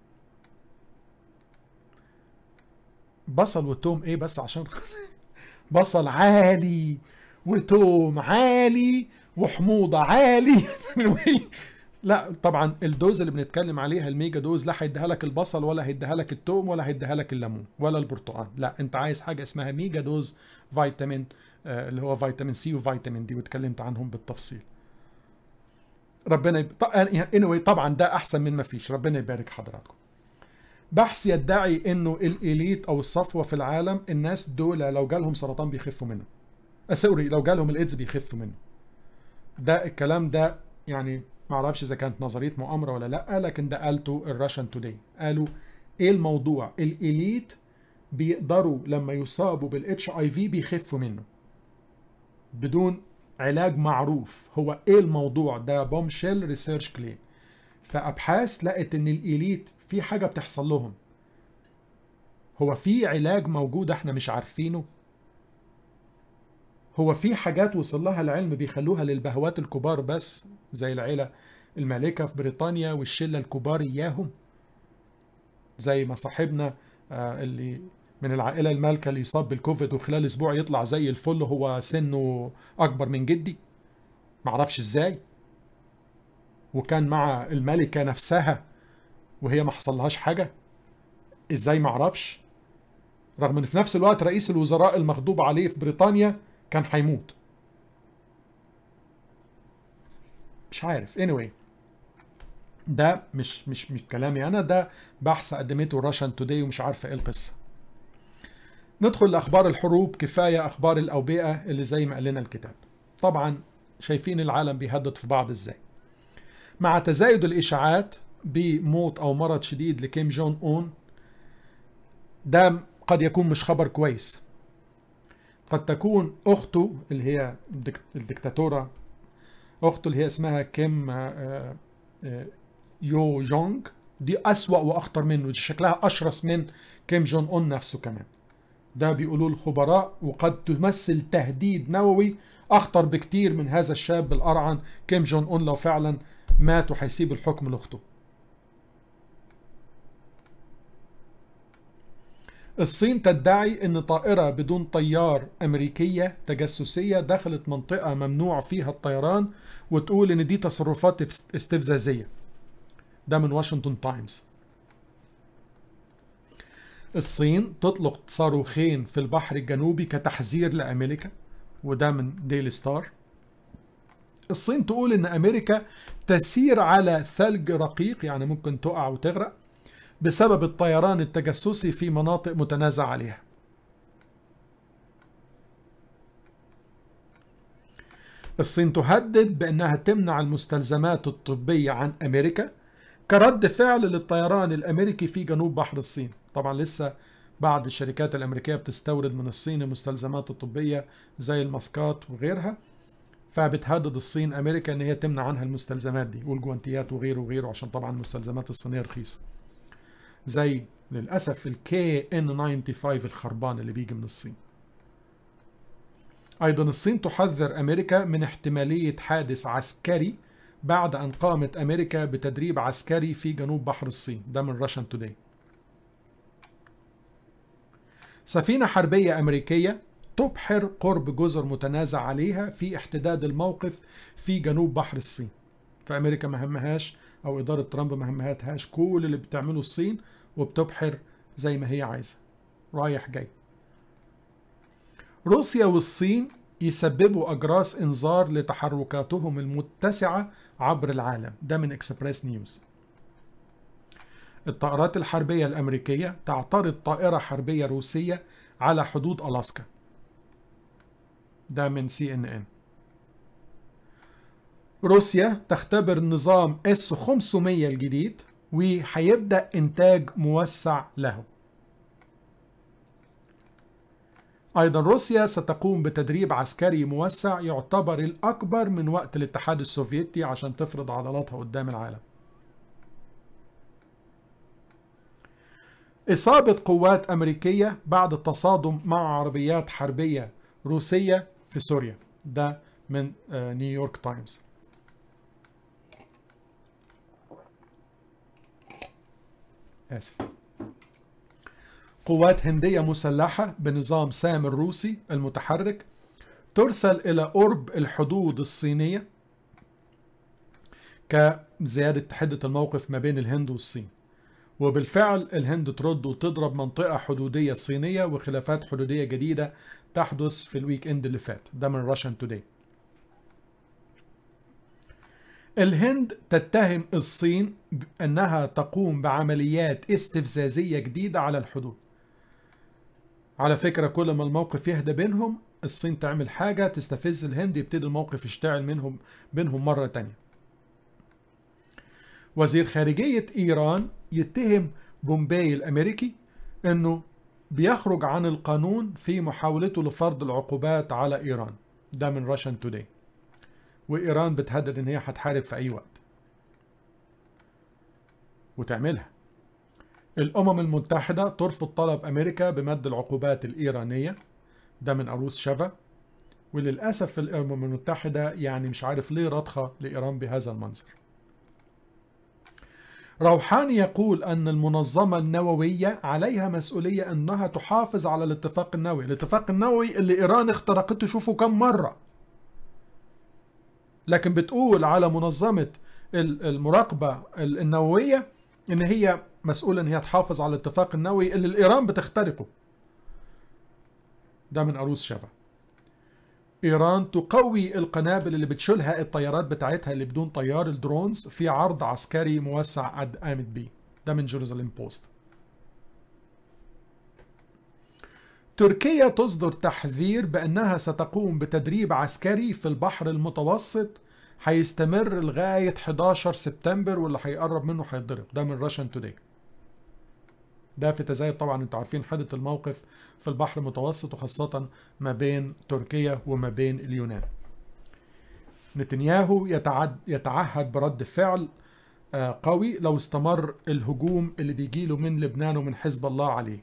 بصل وتوم ايه بس عشان بصل عالي وتوم عالي وحموضة عالي لا طبعا الدوز اللي بنتكلم عليها الميجا دوز لا هيديها لك البصل ولا هيديها لك التوم ولا هيديها لك الليمون ولا البرتقال لا انت عايز حاجه اسمها ميجا دوز فيتامين آه اللي هو فيتامين سي وفيتامين دي واتكلمت عنهم بالتفصيل ربنا يب... anyway طبعا ده احسن من ما فيش ربنا يبارك حضراتكم بحث يدعي انه الاليت او الصفوه في العالم الناس دول لو جالهم سرطان بيخفوا منه سوري لو جالهم الايدز بيخفوا منه ده الكلام ده يعني ما اعرفش اذا كانت نظريه مؤامره ولا لا لكن ده قالته الراشن توداي قالوا ايه الموضوع الاليت بيقدروا لما يصابوا بالاتش اي في بيخفوا منه بدون علاج معروف هو ايه الموضوع ده بوم شيل ريسيرش كليم فابحاث لقت ان الاليت في حاجه بتحصل لهم هو في علاج موجود احنا مش عارفينه هو في حاجات وصل لها العلم بيخلوها للبهوات الكبار بس زي العيله المالكه في بريطانيا والشله الكبار اياهم زي ما صاحبنا آه اللي من العائله المالكه اللي يصاب بالكوفيد وخلال اسبوع يطلع زي الفل هو سنه اكبر من جدي معرفش ازاي وكان مع الملكه نفسها وهي ما حصلهاش حاجه ازاي معرفش رغم ان في نفس الوقت رئيس الوزراء المغضوب عليه في بريطانيا كان هيموت مش عارف anyway ده مش مش مش كلامي انا ده بحث قدمته راشن توداي ومش عارفه ايه القصه ندخل لاخبار الحروب كفايه اخبار الاوبئه اللي زي ما قال لنا الكتاب طبعا شايفين العالم بيهدد في بعض ازاي مع تزايد الاشاعات بموت او مرض شديد لكيم جون اون ده قد يكون مش خبر كويس قد تكون اخته اللي هي الدكتاتوره اخته اللي هي اسمها كيم يو جونج دي اسوا واخطر منه دي شكلها اشرس من كيم جون اون نفسه كمان ده بيقولوا الخبراء وقد تمثل تهديد نووي اخطر بكتير من هذا الشاب الارعن كيم جون اون لو فعلا مات وهيسيب الحكم لاخته الصين تدعي ان طائرة بدون طيار امريكية تجسسية دخلت منطقة ممنوع فيها الطيران وتقول ان دي تصرفات استفزازية ده من واشنطن تايمز الصين تطلق صاروخين في البحر الجنوبي كتحذير لامريكا وده من ديلي ستار الصين تقول ان امريكا تسير على ثلج رقيق يعني ممكن تقع وتغرق بسبب الطيران التجسسي في مناطق متنازع عليها الصين تهدد بانها تمنع المستلزمات الطبيه عن امريكا كرد فعل للطيران الامريكي في جنوب بحر الصين طبعا لسه بعض الشركات الامريكيه بتستورد من الصين المستلزمات الطبيه زي الماسكات وغيرها فبتهدد الصين امريكا ان هي تمنع عنها المستلزمات دي والجوانتيات وغيره وغيره عشان طبعا المستلزمات الصينيه رخيصه زي للاسف الكي ان 95 الخربان اللي بيجي من الصين ايضا الصين تحذر امريكا من احتماليه حادث عسكري بعد ان قامت امريكا بتدريب عسكري في جنوب بحر الصين ده من راشن توداي سفينه حربيه امريكيه تبحر قرب جزر متنازع عليها في احتداد الموقف في جنوب بحر الصين فامريكا ما همهاش او اداره ترامب ما همهاتهاش كل اللي بتعمله الصين وبتبحر زي ما هي عايزه رايح جاي روسيا والصين يسببوا اجراس انذار لتحركاتهم المتسعه عبر العالم ده من اكسبريس نيوز الطائرات الحربيه الامريكيه تعترض طائره حربيه روسيه على حدود الاسكا ده من سي ان ان روسيا تختبر نظام اس 500 الجديد وهيبدا انتاج موسع له أيضا روسيا ستقوم بتدريب عسكري موسع يعتبر الأكبر من وقت الاتحاد السوفيتي عشان تفرض عضلاتها قدام العالم إصابة قوات أمريكية بعد التصادم مع عربيات حربية روسية في سوريا ده من نيويورك تايمز آسف قوات هندية مسلحة بنظام سام الروسي المتحرك ترسل إلى قرب الحدود الصينية كزيادة حدة الموقف ما بين الهند والصين وبالفعل الهند ترد وتضرب منطقة حدودية صينية وخلافات حدودية جديدة تحدث في الويك اند اللي فات ده من راشن توداي الهند تتهم الصين بأنها تقوم بعمليات استفزازية جديدة على الحدود على فكرة كل ما الموقف يهدى بينهم الصين تعمل حاجة تستفز الهند يبتدي الموقف يشتعل منهم بينهم مرة تانية وزير خارجية إيران يتهم بومباي الأمريكي أنه بيخرج عن القانون في محاولته لفرض العقوبات على إيران ده من راشن توداي وإيران بتهدد أن هي هتحارب في أي وقت وتعملها الأمم المتحدة ترفض طلب أمريكا بمد العقوبات الإيرانية ده من أروس شفا وللأسف الأمم المتحدة يعني مش عارف ليه رضخة لإيران بهذا المنظر روحاني يقول أن المنظمة النووية عليها مسؤولية أنها تحافظ على الاتفاق النووي الاتفاق النووي اللي إيران اخترقته شوفوا كم مرة لكن بتقول على منظمة المراقبة النووية ان هي مسؤولة ان هي تحافظ على الاتفاق النووي اللي الايران بتخترقه ده من أروس شفا إيران تقوي القنابل اللي بتشيلها الطيارات بتاعتها اللي بدون طيار الدرونز في عرض عسكري موسع قد قامت بيه ده من جيروزاليم بوست تركيا تصدر تحذير بأنها ستقوم بتدريب عسكري في البحر المتوسط هيستمر لغاية 11 سبتمبر واللي هيقرب منه هيتضرب ده من راشن توداي ده في تزايد طبعا انتوا عارفين حدة الموقف في البحر المتوسط وخاصة ما بين تركيا وما بين اليونان نتنياهو يتعد يتعهد برد فعل قوي لو استمر الهجوم اللي بيجيله من لبنان ومن حزب الله عليه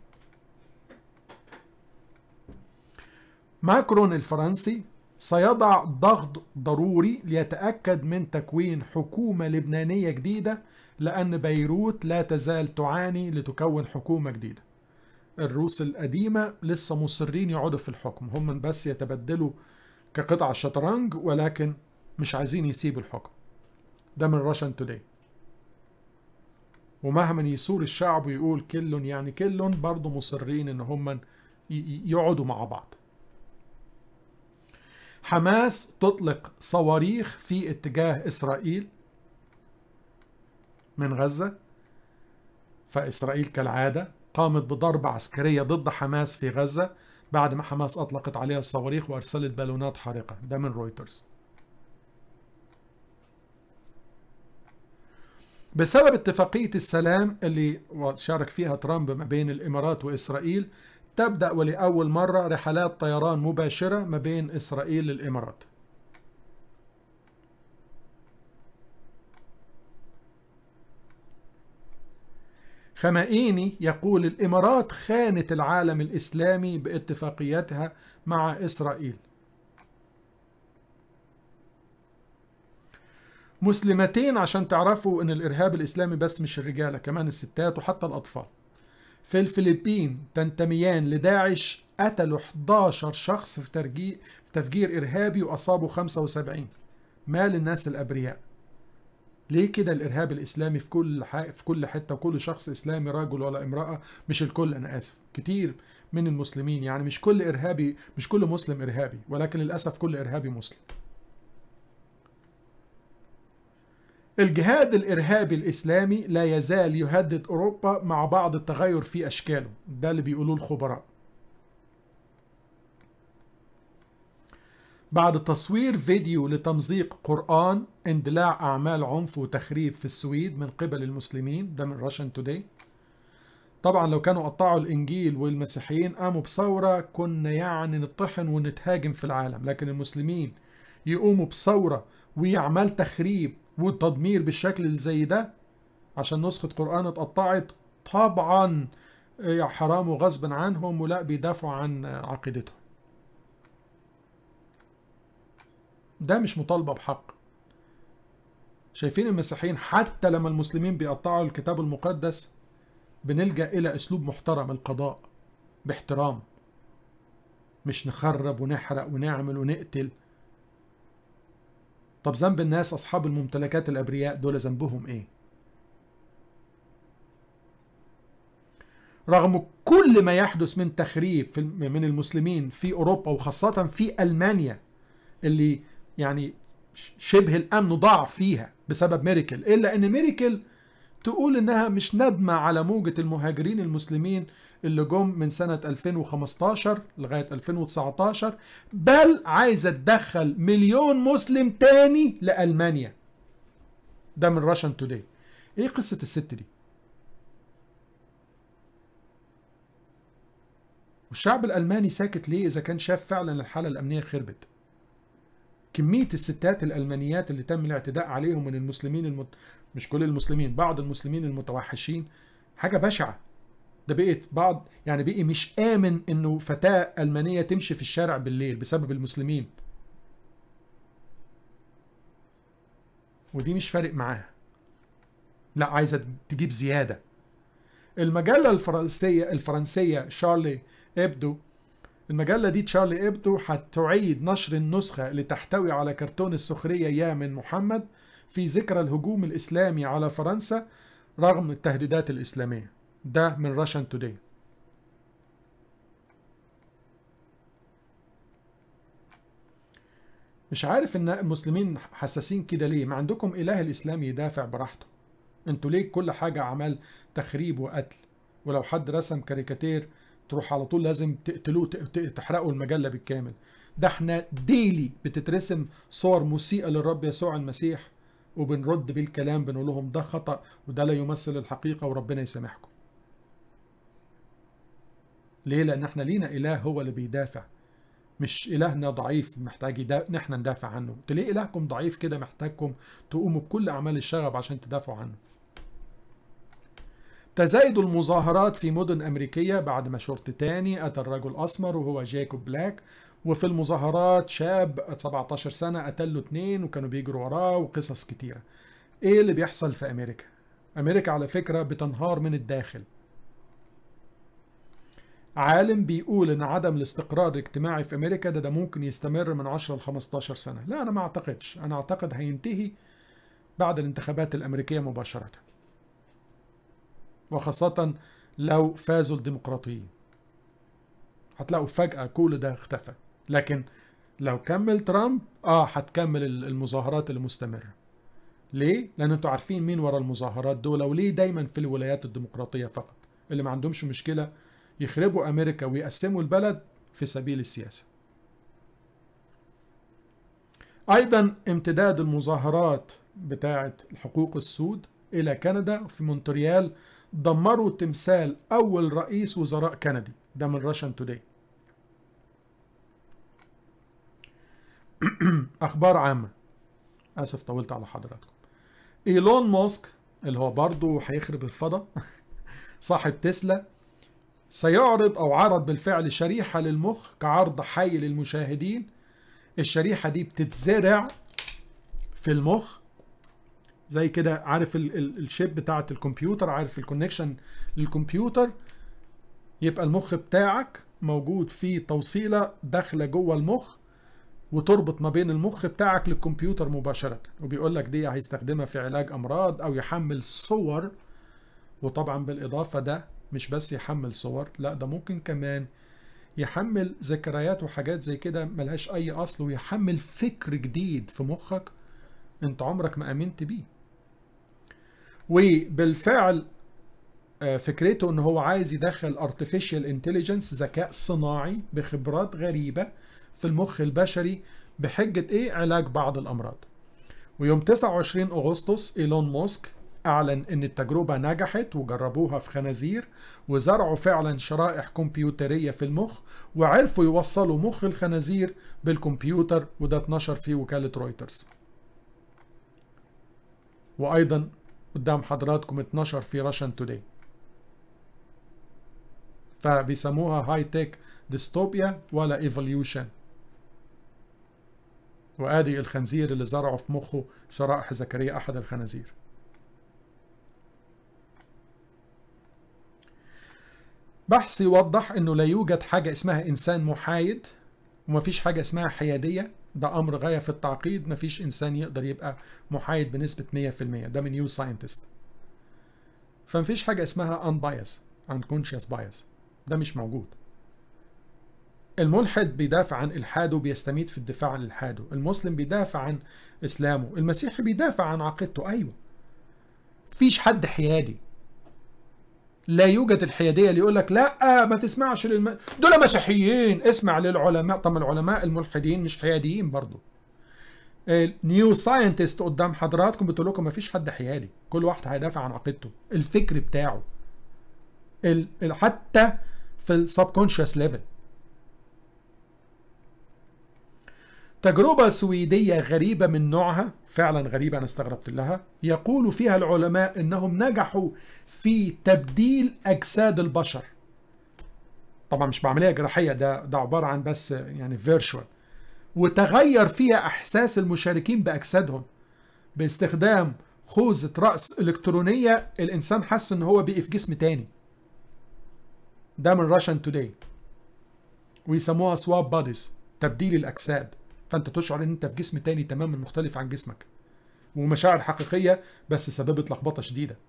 ماكرون الفرنسي سيضع ضغط ضروري ليتأكد من تكوين حكومة لبنانية جديدة لأن بيروت لا تزال تعاني لتكون حكومة جديدة الروس القديمة لسه مصرين يقعدوا في الحكم هم بس يتبدلوا كقطع شطرنج ولكن مش عايزين يسيبوا الحكم ده من راشن توداي ومهما يثور الشعب ويقول كل يعني كل برضه مصرين ان هم يقعدوا مع بعض حماس تطلق صواريخ في اتجاه اسرائيل من غزه فاسرائيل كالعاده قامت بضربه عسكريه ضد حماس في غزه بعد ما حماس اطلقت عليها الصواريخ وارسلت بالونات حارقه ده من رويترز بسبب اتفاقية السلام اللي شارك فيها ترامب ما بين الإمارات وإسرائيل تبدأ ولأول مرة رحلات طيران مباشرة ما بين إسرائيل للإمارات خمائيني يقول الإمارات خانت العالم الإسلامي باتفاقيتها مع إسرائيل مسلمتين عشان تعرفوا ان الارهاب الاسلامي بس مش الرجاله كمان الستات وحتى الاطفال في الفلبين تنتميان لداعش قتلوا 11 شخص في ترجيع في تفجير ارهابي واصابوا 75 مال الناس الابرياء ليه كده الارهاب الاسلامي في كل في كل حته وكل شخص اسلامي راجل ولا امراه مش الكل انا اسف كتير من المسلمين يعني مش كل ارهابي مش كل مسلم ارهابي ولكن للاسف كل ارهابي مسلم الجهاد الإرهابي الإسلامي لا يزال يهدد أوروبا مع بعض التغير في أشكاله ده اللي بيقولوه الخبراء بعد تصوير فيديو لتمزيق قرآن اندلاع أعمال عنف وتخريب في السويد من قبل المسلمين ده من راشن توداي طبعا لو كانوا قطعوا الانجيل والمسيحيين قاموا بثوره كنا يعني نطحن ونتهاجم في العالم لكن المسلمين يقوموا بثوره ويعمل تخريب وتدمير بالشكل اللي زي ده عشان نسخه قران اتقطعت طبعا حرام وغصب عنهم ولا بيدافعوا عن عقيدتهم ده مش مطالبه بحق شايفين المسيحيين حتى لما المسلمين بيقطعوا الكتاب المقدس بنلجا الى اسلوب محترم القضاء باحترام مش نخرب ونحرق ونعمل ونقتل طب ذنب الناس اصحاب الممتلكات الابرياء دول ذنبهم ايه رغم كل ما يحدث من تخريب في من المسلمين في اوروبا وخاصه في المانيا اللي يعني شبه الامن ضاع فيها بسبب ميركل الا ان ميركل تقول انها مش ندمه على موجه المهاجرين المسلمين اللي جم من سنه 2015 لغايه 2019 بل عايزه تدخل مليون مسلم تاني لالمانيا ده من راشن توداي ايه قصه الست دي والشعب الالماني ساكت ليه اذا كان شاف فعلا الحاله الامنيه خربت كمية الستات الألمانيات اللي تم الاعتداء عليهم من المسلمين المت... مش كل المسلمين بعض المسلمين المتوحشين حاجة بشعة ده بقيت بعض يعني بقي مش آمن إنه فتاة ألمانية تمشي في الشارع بالليل بسبب المسلمين ودي مش فارق معاها لا عايزة تجيب زيادة المجلة الفرنسية الفرنسية شارلي إبدو المجلة دي تشارلي إبدو هتعيد نشر النسخة اللي تحتوي على كرتون السخرية يا من محمد في ذكرى الهجوم الإسلامي على فرنسا رغم التهديدات الإسلامية ده من راشن توداي مش عارف ان المسلمين حساسين كده ليه ما عندكم اله الاسلام يدافع براحته انتوا ليه كل حاجة عمل تخريب وقتل ولو حد رسم كاريكاتير تروح على طول لازم تقتلوه تحرقوا المجلة بالكامل ده احنا ديلي بتترسم صور مسيئة للرب يسوع المسيح وبنرد بالكلام بنقول لهم ده خطأ وده لا يمثل الحقيقة وربنا يسامحكم ليه لأن احنا لينا إله هو اللي بيدافع مش إلهنا ضعيف محتاج يدا... نحن ندافع عنه ليه إلهكم ضعيف كده محتاجكم تقوموا بكل أعمال الشغب عشان تدافعوا عنه تزايد المظاهرات في مدن أمريكية بعد ما شرطي تاني أتى الرجل أسمر وهو جايكوب بلاك وفي المظاهرات شاب 17 سنة قتله اتنين وكانوا بيجروا وراه وقصص كتيرة ايه اللي بيحصل في أمريكا؟ أمريكا على فكرة بتنهار من الداخل عالم بيقول ان عدم الاستقرار الاجتماعي في امريكا ده, ده ممكن يستمر من 10 ل 15 سنه لا انا ما اعتقدش انا اعتقد هينتهي بعد الانتخابات الامريكيه مباشره وخاصة لو فازوا الديمقراطيين هتلاقوا فجأة كل ده اختفى لكن لو كمل ترامب اه هتكمل المظاهرات المستمرة ليه؟ لأن انتوا عارفين مين ورا المظاهرات دول وليه دايما في الولايات الديمقراطية فقط اللي ما عندهمش مشكلة يخربوا أمريكا ويقسموا البلد في سبيل السياسة أيضا امتداد المظاهرات بتاعة حقوق السود إلى كندا في مونتريال دمروا تمثال أول رئيس وزراء كندي ده من راشن توداي أخبار عامة آسف طولت على حضراتكم إيلون ماسك اللي هو برضه هيخرب الفضاء صاحب تسلا سيعرض أو عرض بالفعل شريحة للمخ كعرض حي للمشاهدين الشريحة دي بتتزرع في المخ زي كده عارف الشيب بتاعه الكمبيوتر عارف الكونكشن للكمبيوتر يبقى المخ بتاعك موجود فيه توصيله داخله جوه المخ وتربط ما بين المخ بتاعك للكمبيوتر مباشره وبيقول لك دي هيستخدمها في علاج امراض او يحمل صور وطبعا بالاضافه ده مش بس يحمل صور لا ده ممكن كمان يحمل ذكريات وحاجات زي كده ملهاش اي اصل ويحمل فكر جديد في مخك انت عمرك ما امنت بيه وبالفعل فكرته ان هو عايز يدخل artificial intelligence ذكاء صناعي بخبرات غريبة في المخ البشري بحجة ايه علاج بعض الامراض ويوم 29 اغسطس ايلون ماسك أعلن إن التجربة نجحت وجربوها في خنازير وزرعوا فعلا شرائح كمبيوترية في المخ وعرفوا يوصلوا مخ الخنازير بالكمبيوتر وده اتنشر في وكالة رويترز وأيضا قدام حضراتكم اتنشر في راشن توداي فبيسموها هاي تك ديستوبيا ولا ايفوليوشن وادي الخنزير اللي زرعوا في مخه شرائح ذكريه احد الخنازير بحث يوضح انه لا يوجد حاجه اسمها انسان محايد ومفيش حاجه اسمها حياديه ده امر غايه في التعقيد مفيش انسان يقدر يبقى محايد بنسبه 100% ده من نيو ساينتست فمفيش حاجه اسمها unbiased unconscious bias ده مش موجود الملحد بيدافع عن الحاده بيستميت في الدفاع عن الحاده المسلم بيدافع عن اسلامه المسيحي بيدافع عن عقيدته ايوه فيش حد حيادي لا يوجد الحياديه اللي يقول لك لا ما تسمعش للم... دول مسيحيين اسمع للعلماء طب العلماء الملحدين مش حياديين برضو نيو ساينتست قدام حضراتكم بتقول لكم ما فيش حد حيادي كل واحد هيدافع عن عقيدته الفكر بتاعه ال... حتى في السبكونشس ليفل تجربة سويدية غريبة من نوعها فعلا غريبة أنا استغربت لها يقول فيها العلماء أنهم نجحوا في تبديل أجساد البشر طبعا مش بعملية جراحية ده, ده عبارة عن بس يعني فيرشوال وتغير فيها إحساس المشاركين بأجسادهم باستخدام خوذة رأس إلكترونية الإنسان حس إن هو بقي في جسم تاني ده من راشن توداي ويسموها سواب باديز تبديل الأجساد فانت تشعر ان انت في جسم تاني تماما مختلف عن جسمك ومشاعر حقيقيه بس سببت لخبطه شديده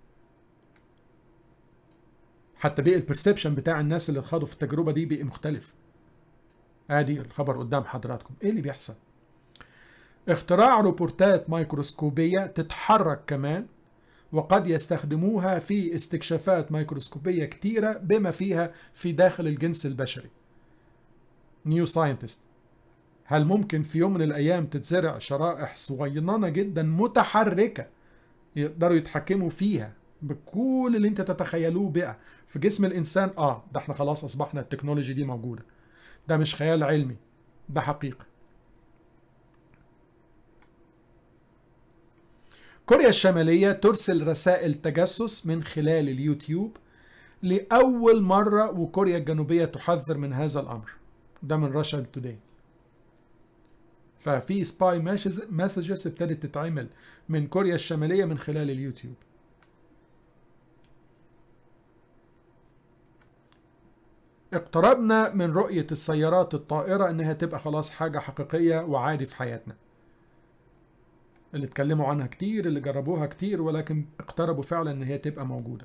حتى بقى البرسبشن بتاع الناس اللي خاضوا في التجربه دي بقى مختلف ادي الخبر قدام حضراتكم ايه اللي بيحصل اختراع روبورتات ميكروسكوبيه تتحرك كمان وقد يستخدموها في استكشافات ميكروسكوبيه كتيره بما فيها في داخل الجنس البشري نيو ساينتست هل ممكن في يوم من الأيام تتزرع شرائح صغيرة جدا متحركة يقدروا يتحكموا فيها بكل اللي انت تتخيلوه بقى في جسم الإنسان آه ده احنا خلاص أصبحنا التكنولوجي دي موجودة ده مش خيال علمي ده حقيقة كوريا الشمالية ترسل رسائل تجسس من خلال اليوتيوب لأول مرة وكوريا الجنوبية تحذر من هذا الأمر ده من راشا توداي ففي سباي مسجز ابتدت تتعمل من كوريا الشمالية من خلال اليوتيوب اقتربنا من رؤية السيارات الطائرة انها تبقى خلاص حاجة حقيقية وعادي في حياتنا اللي اتكلموا عنها كتير اللي جربوها كتير ولكن اقتربوا فعلا ان هي تبقى موجوده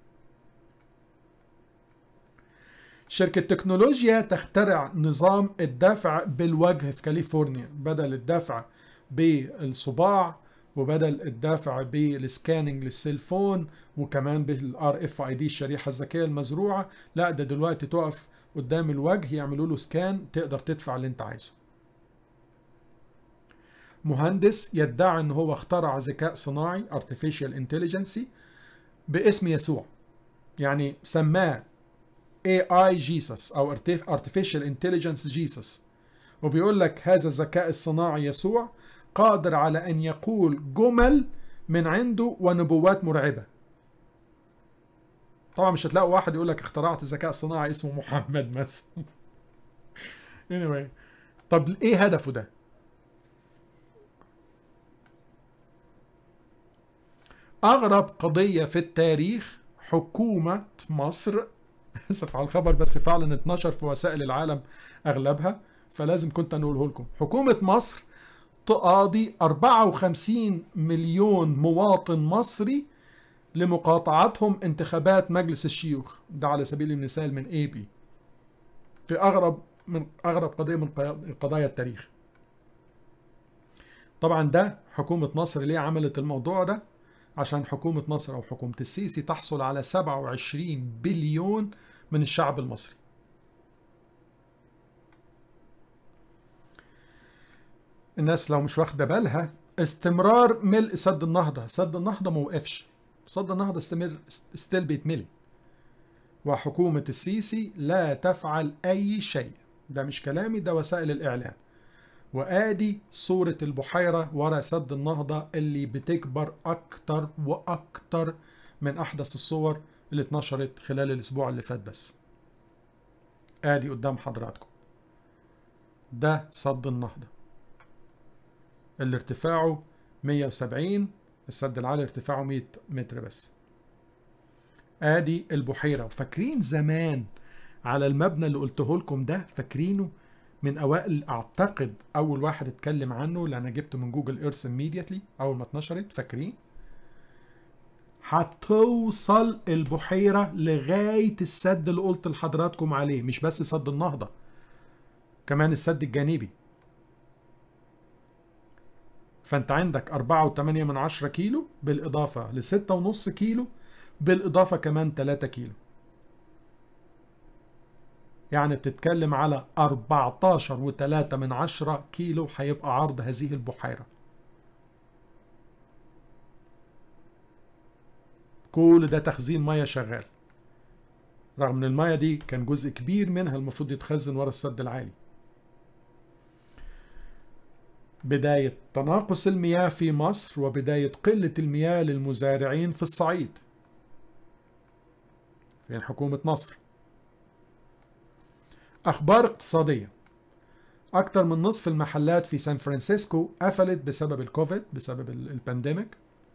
شركة تكنولوجيا تخترع نظام الدفع بالوجه في كاليفورنيا بدل الدفع بالصباع وبدل الدفع بالسكاننج للسيلفون وكمان بالار اف اي دي الشريحه الذكيه المزروعه لا ده دلوقتي تقف قدام الوجه يعملوا له سكان تقدر تدفع اللي انت عايزه مهندس يدعي ان هو اخترع ذكاء صناعي artificial intelligence باسم يسوع يعني سماه AI Jesus أو Artificial Intelligence Jesus وبيقول لك هذا الذكاء الصناعي يسوع قادر على أن يقول جمل من عنده ونبوات مرعبة طبعا مش هتلاقوا واحد يقول لك اخترعت الذكاء الصناعي اسمه محمد مثلا anyway طب ايه هدفه ده أغرب قضية في التاريخ حكومة مصر اسف على الخبر بس فعلا اتنشر في وسائل العالم اغلبها فلازم كنت نقوله لكم حكومة مصر تقاضي 54 مليون مواطن مصري لمقاطعتهم انتخابات مجلس الشيوخ ده على سبيل المثال من اي بي في اغرب من اغرب قضيه من قضايا التاريخ طبعا ده حكومه مصر ليه عملت الموضوع ده عشان حكومة مصر أو حكومة السيسي تحصل على 27 بليون من الشعب المصري الناس لو مش واخدة بالها استمرار ملء سد النهضة سد النهضة ما وقفش سد النهضة استمر ستيل بيتملي وحكومة السيسي لا تفعل أي شيء ده مش كلامي ده وسائل الإعلام وآدي صورة البحيرة ورا سد النهضة اللي بتكبر أكتر وأكتر من أحدث الصور اللي اتنشرت خلال الأسبوع اللي فات بس آدي قدام حضراتكم ده سد النهضة اللي ارتفاعه 170 السد العالي ارتفاعه 100 متر بس ادي البحيرة وفاكرين زمان على المبنى اللي قلته لكم ده فاكرينه من اوائل اعتقد اول واحد اتكلم عنه اللي انا جبته من جوجل ايرث immediately اول ما اتنشرت فاكرين هتوصل البحيرة لغاية السد اللي قلت لحضراتكم عليه مش بس سد النهضة كمان السد الجانبي فانت عندك أربعة وتمانية من عشرة كيلو بالإضافة لستة ونص كيلو بالإضافة كمان تلاتة كيلو يعني بتتكلم على 14 وتلاتة من عشرة كيلو هيبقى عرض هذه البحيرة كل ده تخزين مية شغال رغم ان المية دي كان جزء كبير منها المفروض يتخزن ورا السد العالي بداية تناقص المياه في مصر وبداية قلة المياه للمزارعين في الصعيد فين حكومة مصر أخبار اقتصادية أكثر من نصف المحلات في سان فرانسيسكو قفلت بسبب الكوفيد بسبب البانديميك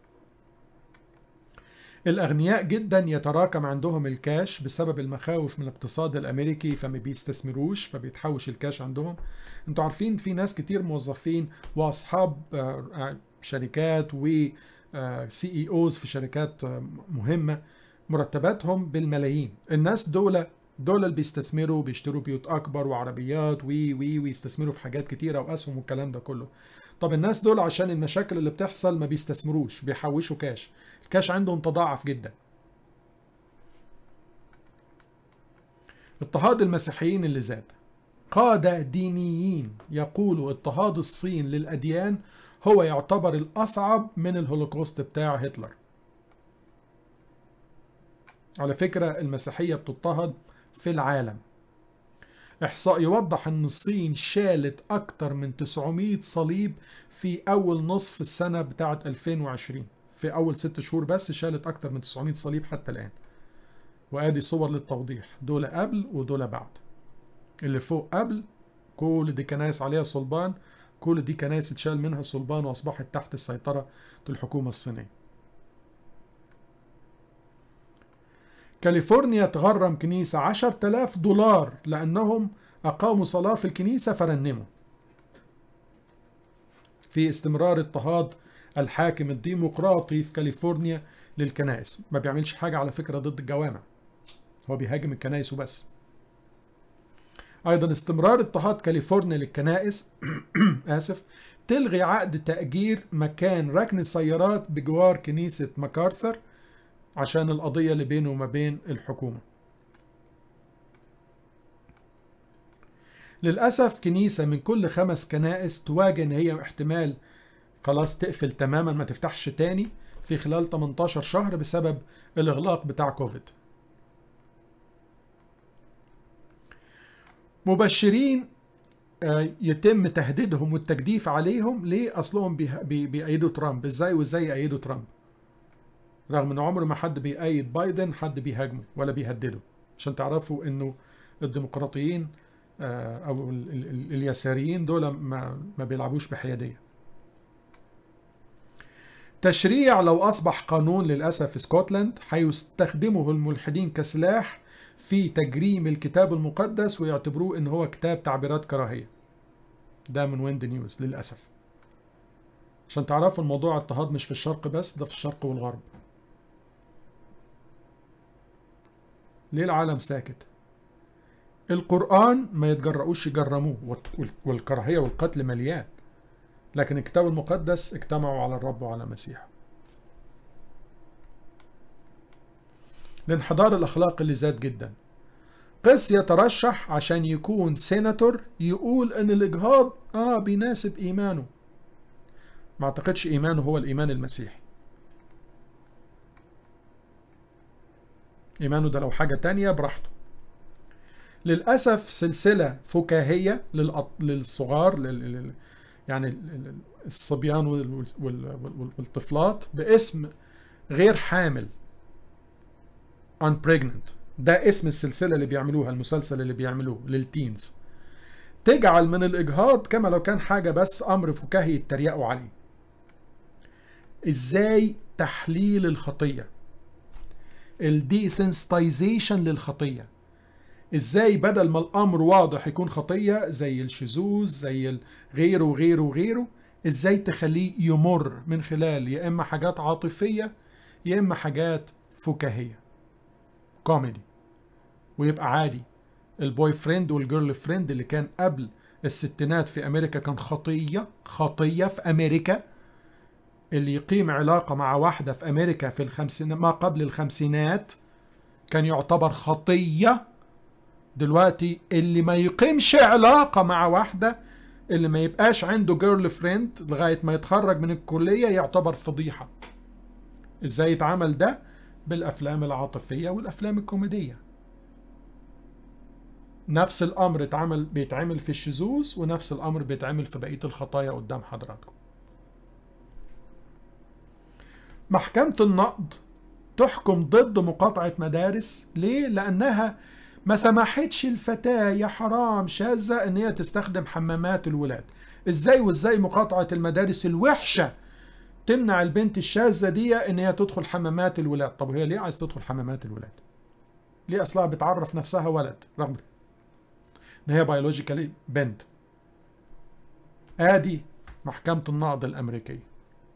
الأغنياء جدا يتراكم عندهم الكاش بسبب المخاوف من الاقتصاد الأمريكي فما بيستثمروش فبيتحوش الكاش عندهم انتوا عارفين في ناس كتير موظفين وأصحاب شركات و سي اي اوز في شركات مهمة مرتباتهم بالملايين الناس دول دول اللي بيستثمروا بيشتروا بيوت اكبر وعربيات وي وي ويستثمروا في حاجات كتيره واسهم والكلام ده كله طب الناس دول عشان المشاكل اللي بتحصل ما بيستثمروش بيحوشوا كاش الكاش عندهم تضاعف جدا اضطهاد المسيحيين اللي زاد قادة دينيين يقولوا اضطهاد الصين للأديان هو يعتبر الأصعب من الهولوكوست بتاع هتلر على فكرة المسيحية بتضطهد في العالم إحصاء يوضح أن الصين شالت أكتر من 900 صليب في أول نصف السنة بتاعة 2020 في أول ست شهور بس شالت أكتر من 900 صليب حتى الآن وآدي صور للتوضيح دول قبل ودول بعد اللي فوق قبل كل دي كنايس عليها صلبان كل دي كنايس اتشال منها صلبان وأصبحت تحت السيطرة الحكومة الصينية كاليفورنيا تغرم كنيسة 10000 دولار لأنهم أقاموا صلاة في الكنيسة فرنموا في استمرار اضطهاد الحاكم الديمقراطي في كاليفورنيا للكنائس ما بيعملش حاجة على فكرة ضد الجوامع هو بيهاجم الكنائس وبس أيضا استمرار اضطهاد كاليفورنيا للكنائس آسف تلغي عقد تأجير مكان ركن السيارات بجوار كنيسة ماكارثر عشان القضية اللي بينه وما بين الحكومة للأسف كنيسة من كل خمس كنائس تواجه إن هي احتمال خلاص تقفل تماما ما تفتحش تاني في خلال 18 شهر بسبب الإغلاق بتاع كوفيد مبشرين يتم تهديدهم والتجديف عليهم ليه أصلهم بيأيدوا ترامب إزاي وإزاي يأيدوا ترامب رغم ان عمر ما حد بيأيد بايدن حد بيهاجمه ولا بيهدده عشان تعرفوا انه الديمقراطيين او اليساريين دول ما, ما بيلعبوش بحياديه تشريع لو اصبح قانون للاسف في اسكتلند هيستخدمه الملحدين كسلاح في تجريم الكتاب المقدس ويعتبروه ان هو كتاب تعبيرات كراهيه ده من ويند نيوز للاسف عشان تعرفوا الموضوع اضطهاد مش في الشرق بس ده في الشرق والغرب ليه العالم ساكت القرآن ما يتجرؤوش يجرموه والكراهية والقتل مليان لكن الكتاب المقدس اجتمعوا على الرب وعلى مسيحه الانحدار الأخلاقي اللي زاد جدا قس يترشح عشان يكون سيناتور يقول ان الإجهاض اه بيناسب إيمانه ما اعتقدش إيمانه هو الإيمان المسيحي إيمانه ده لو حاجة تانية براحته للأسف سلسلة فكاهية للأط- للصغار لل... لل- يعني ال- ال- الصبيان وال- وال- وال- والطفلات باسم غير حامل unpregnant ده اسم السلسلة اللي بيعملوها المسلسل اللي بيعملوه للتينز تجعل من الإجهاض كما لو كان حاجة بس أمر فكاهي يتريقوا عليه إزاي تحليل الخطية الديسنسيتايزيشن للخطية ازاي بدل ما الامر واضح يكون خطيه زي الشذوذ زي ال- غيره وغيره وغيره ازاي تخليه يمر من خلال يا اما حاجات عاطفيه يا اما حاجات فكاهيه كوميدي ويبقى عادي البوي فريند والجيرل فريند اللي كان قبل الستينات في امريكا كان خطيه خطيه في امريكا اللي يقيم علاقه مع واحده في امريكا في الخمسين ما قبل الخمسينات كان يعتبر خطيه دلوقتي اللي ما يقيمش علاقة مع واحدة اللي ما يبقاش عنده جيرل فريند لغاية ما يتخرج من الكلية يعتبر فضيحة ازاي يتعامل ده بالافلام العاطفية والافلام الكوميدية نفس الامر اتعمل بيتعمل في الشذوذ ونفس الامر بيتعمل في بقية الخطايا قدام حضراتكم محكمة النقد تحكم ضد مقاطعة مدارس ليه؟ لأنها ما سمحتش الفتاة يا حرام شاذة ان هي تستخدم حمامات الولاد ازاي وازاي مقاطعة المدارس الوحشة تمنع البنت الشاذة دي ان هي تدخل حمامات الولاد طب وهي ليه عايز تدخل حمامات الولاد ليه اصلها بتعرف نفسها ولد رغم ان هي بيولوجيكالي بنت ادي محكمة النقد الامريكية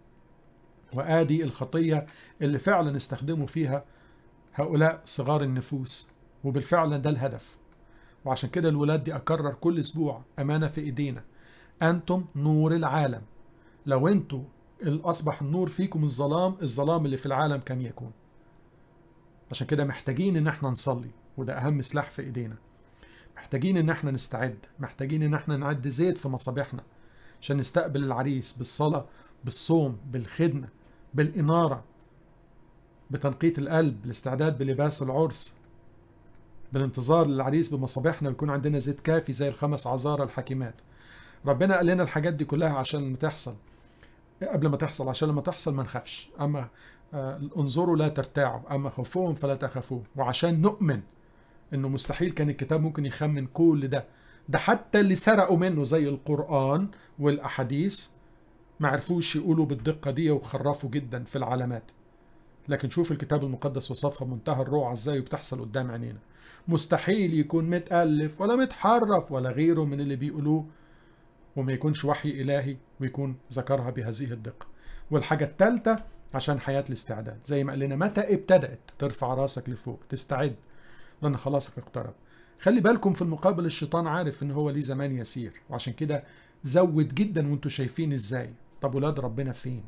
وادي الخطية اللي فعلا استخدموا فيها هؤلاء صغار النفوس وبالفعل ده الهدف وعشان كده الولاد دي أكرر كل أسبوع أمانة في إيدينا أنتم نور العالم لو أنتوا أصبح النور فيكم الظلام الظلام اللي في العالم كان يكون عشان كده محتاجين إن احنا نصلي وده أهم سلاح في إيدينا محتاجين إن احنا نستعد محتاجين إن احنا نعد زيت في مصابيحنا عشان نستقبل العريس بالصلاة بالصوم بالخدمة بالإنارة بتنقية القلب الاستعداد بلباس العرس بالانتظار للعريس بمصابيحنا ويكون عندنا زيت كافي زي الخمس عذارى الحكيمات ربنا قال لنا الحاجات دي كلها عشان لما تحصل قبل ما تحصل عشان لما تحصل ما نخافش اما آه انظروا لا ترتاعوا اما خوفوهم فلا تخافوه وعشان نؤمن انه مستحيل كان الكتاب ممكن يخمن كل ده ده حتى اللي سرقوا منه زي القرآن والأحاديث ما عرفوش يقولوا بالدقة دي وخرفوا جدا في العلامات لكن شوف الكتاب المقدس وصفها بمنتهى الروعة ازاي وبتحصل قدام عينينا مستحيل يكون متألف ولا متحرف ولا غيره من اللي بيقولوه وما يكونش وحي إلهي ويكون ذكرها بهذه الدقة والحاجة الثالثة عشان حياة الاستعداد زي ما قال لنا متى ابتدأت ترفع راسك لفوق تستعد لأن خلاصك اقترب خلي بالكم في المقابل الشيطان عارف ان هو ليه زمان يسير وعشان كده زود جدا وانتوا شايفين ازاي طب ولاد ربنا فين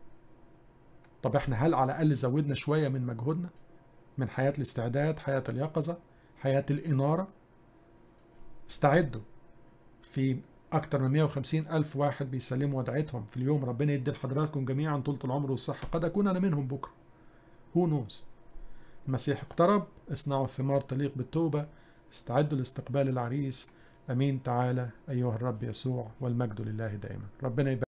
طب احنا هل على الاقل زودنا شويه من مجهودنا من حياه الاستعداد حياه اليقظه حياه الاناره استعدوا في أكثر من 150 ألف واحد بيسلموا ودعتهم في اليوم ربنا يدي لحضراتكم جميعا طولة العمر والصحة قد أكون أنا منهم بكرة هو نوز المسيح اقترب اصنعوا الثمار تليق بالتوبة استعدوا لاستقبال العريس أمين تعالى أيها الرب يسوع والمجد لله دائما ربنا يبارك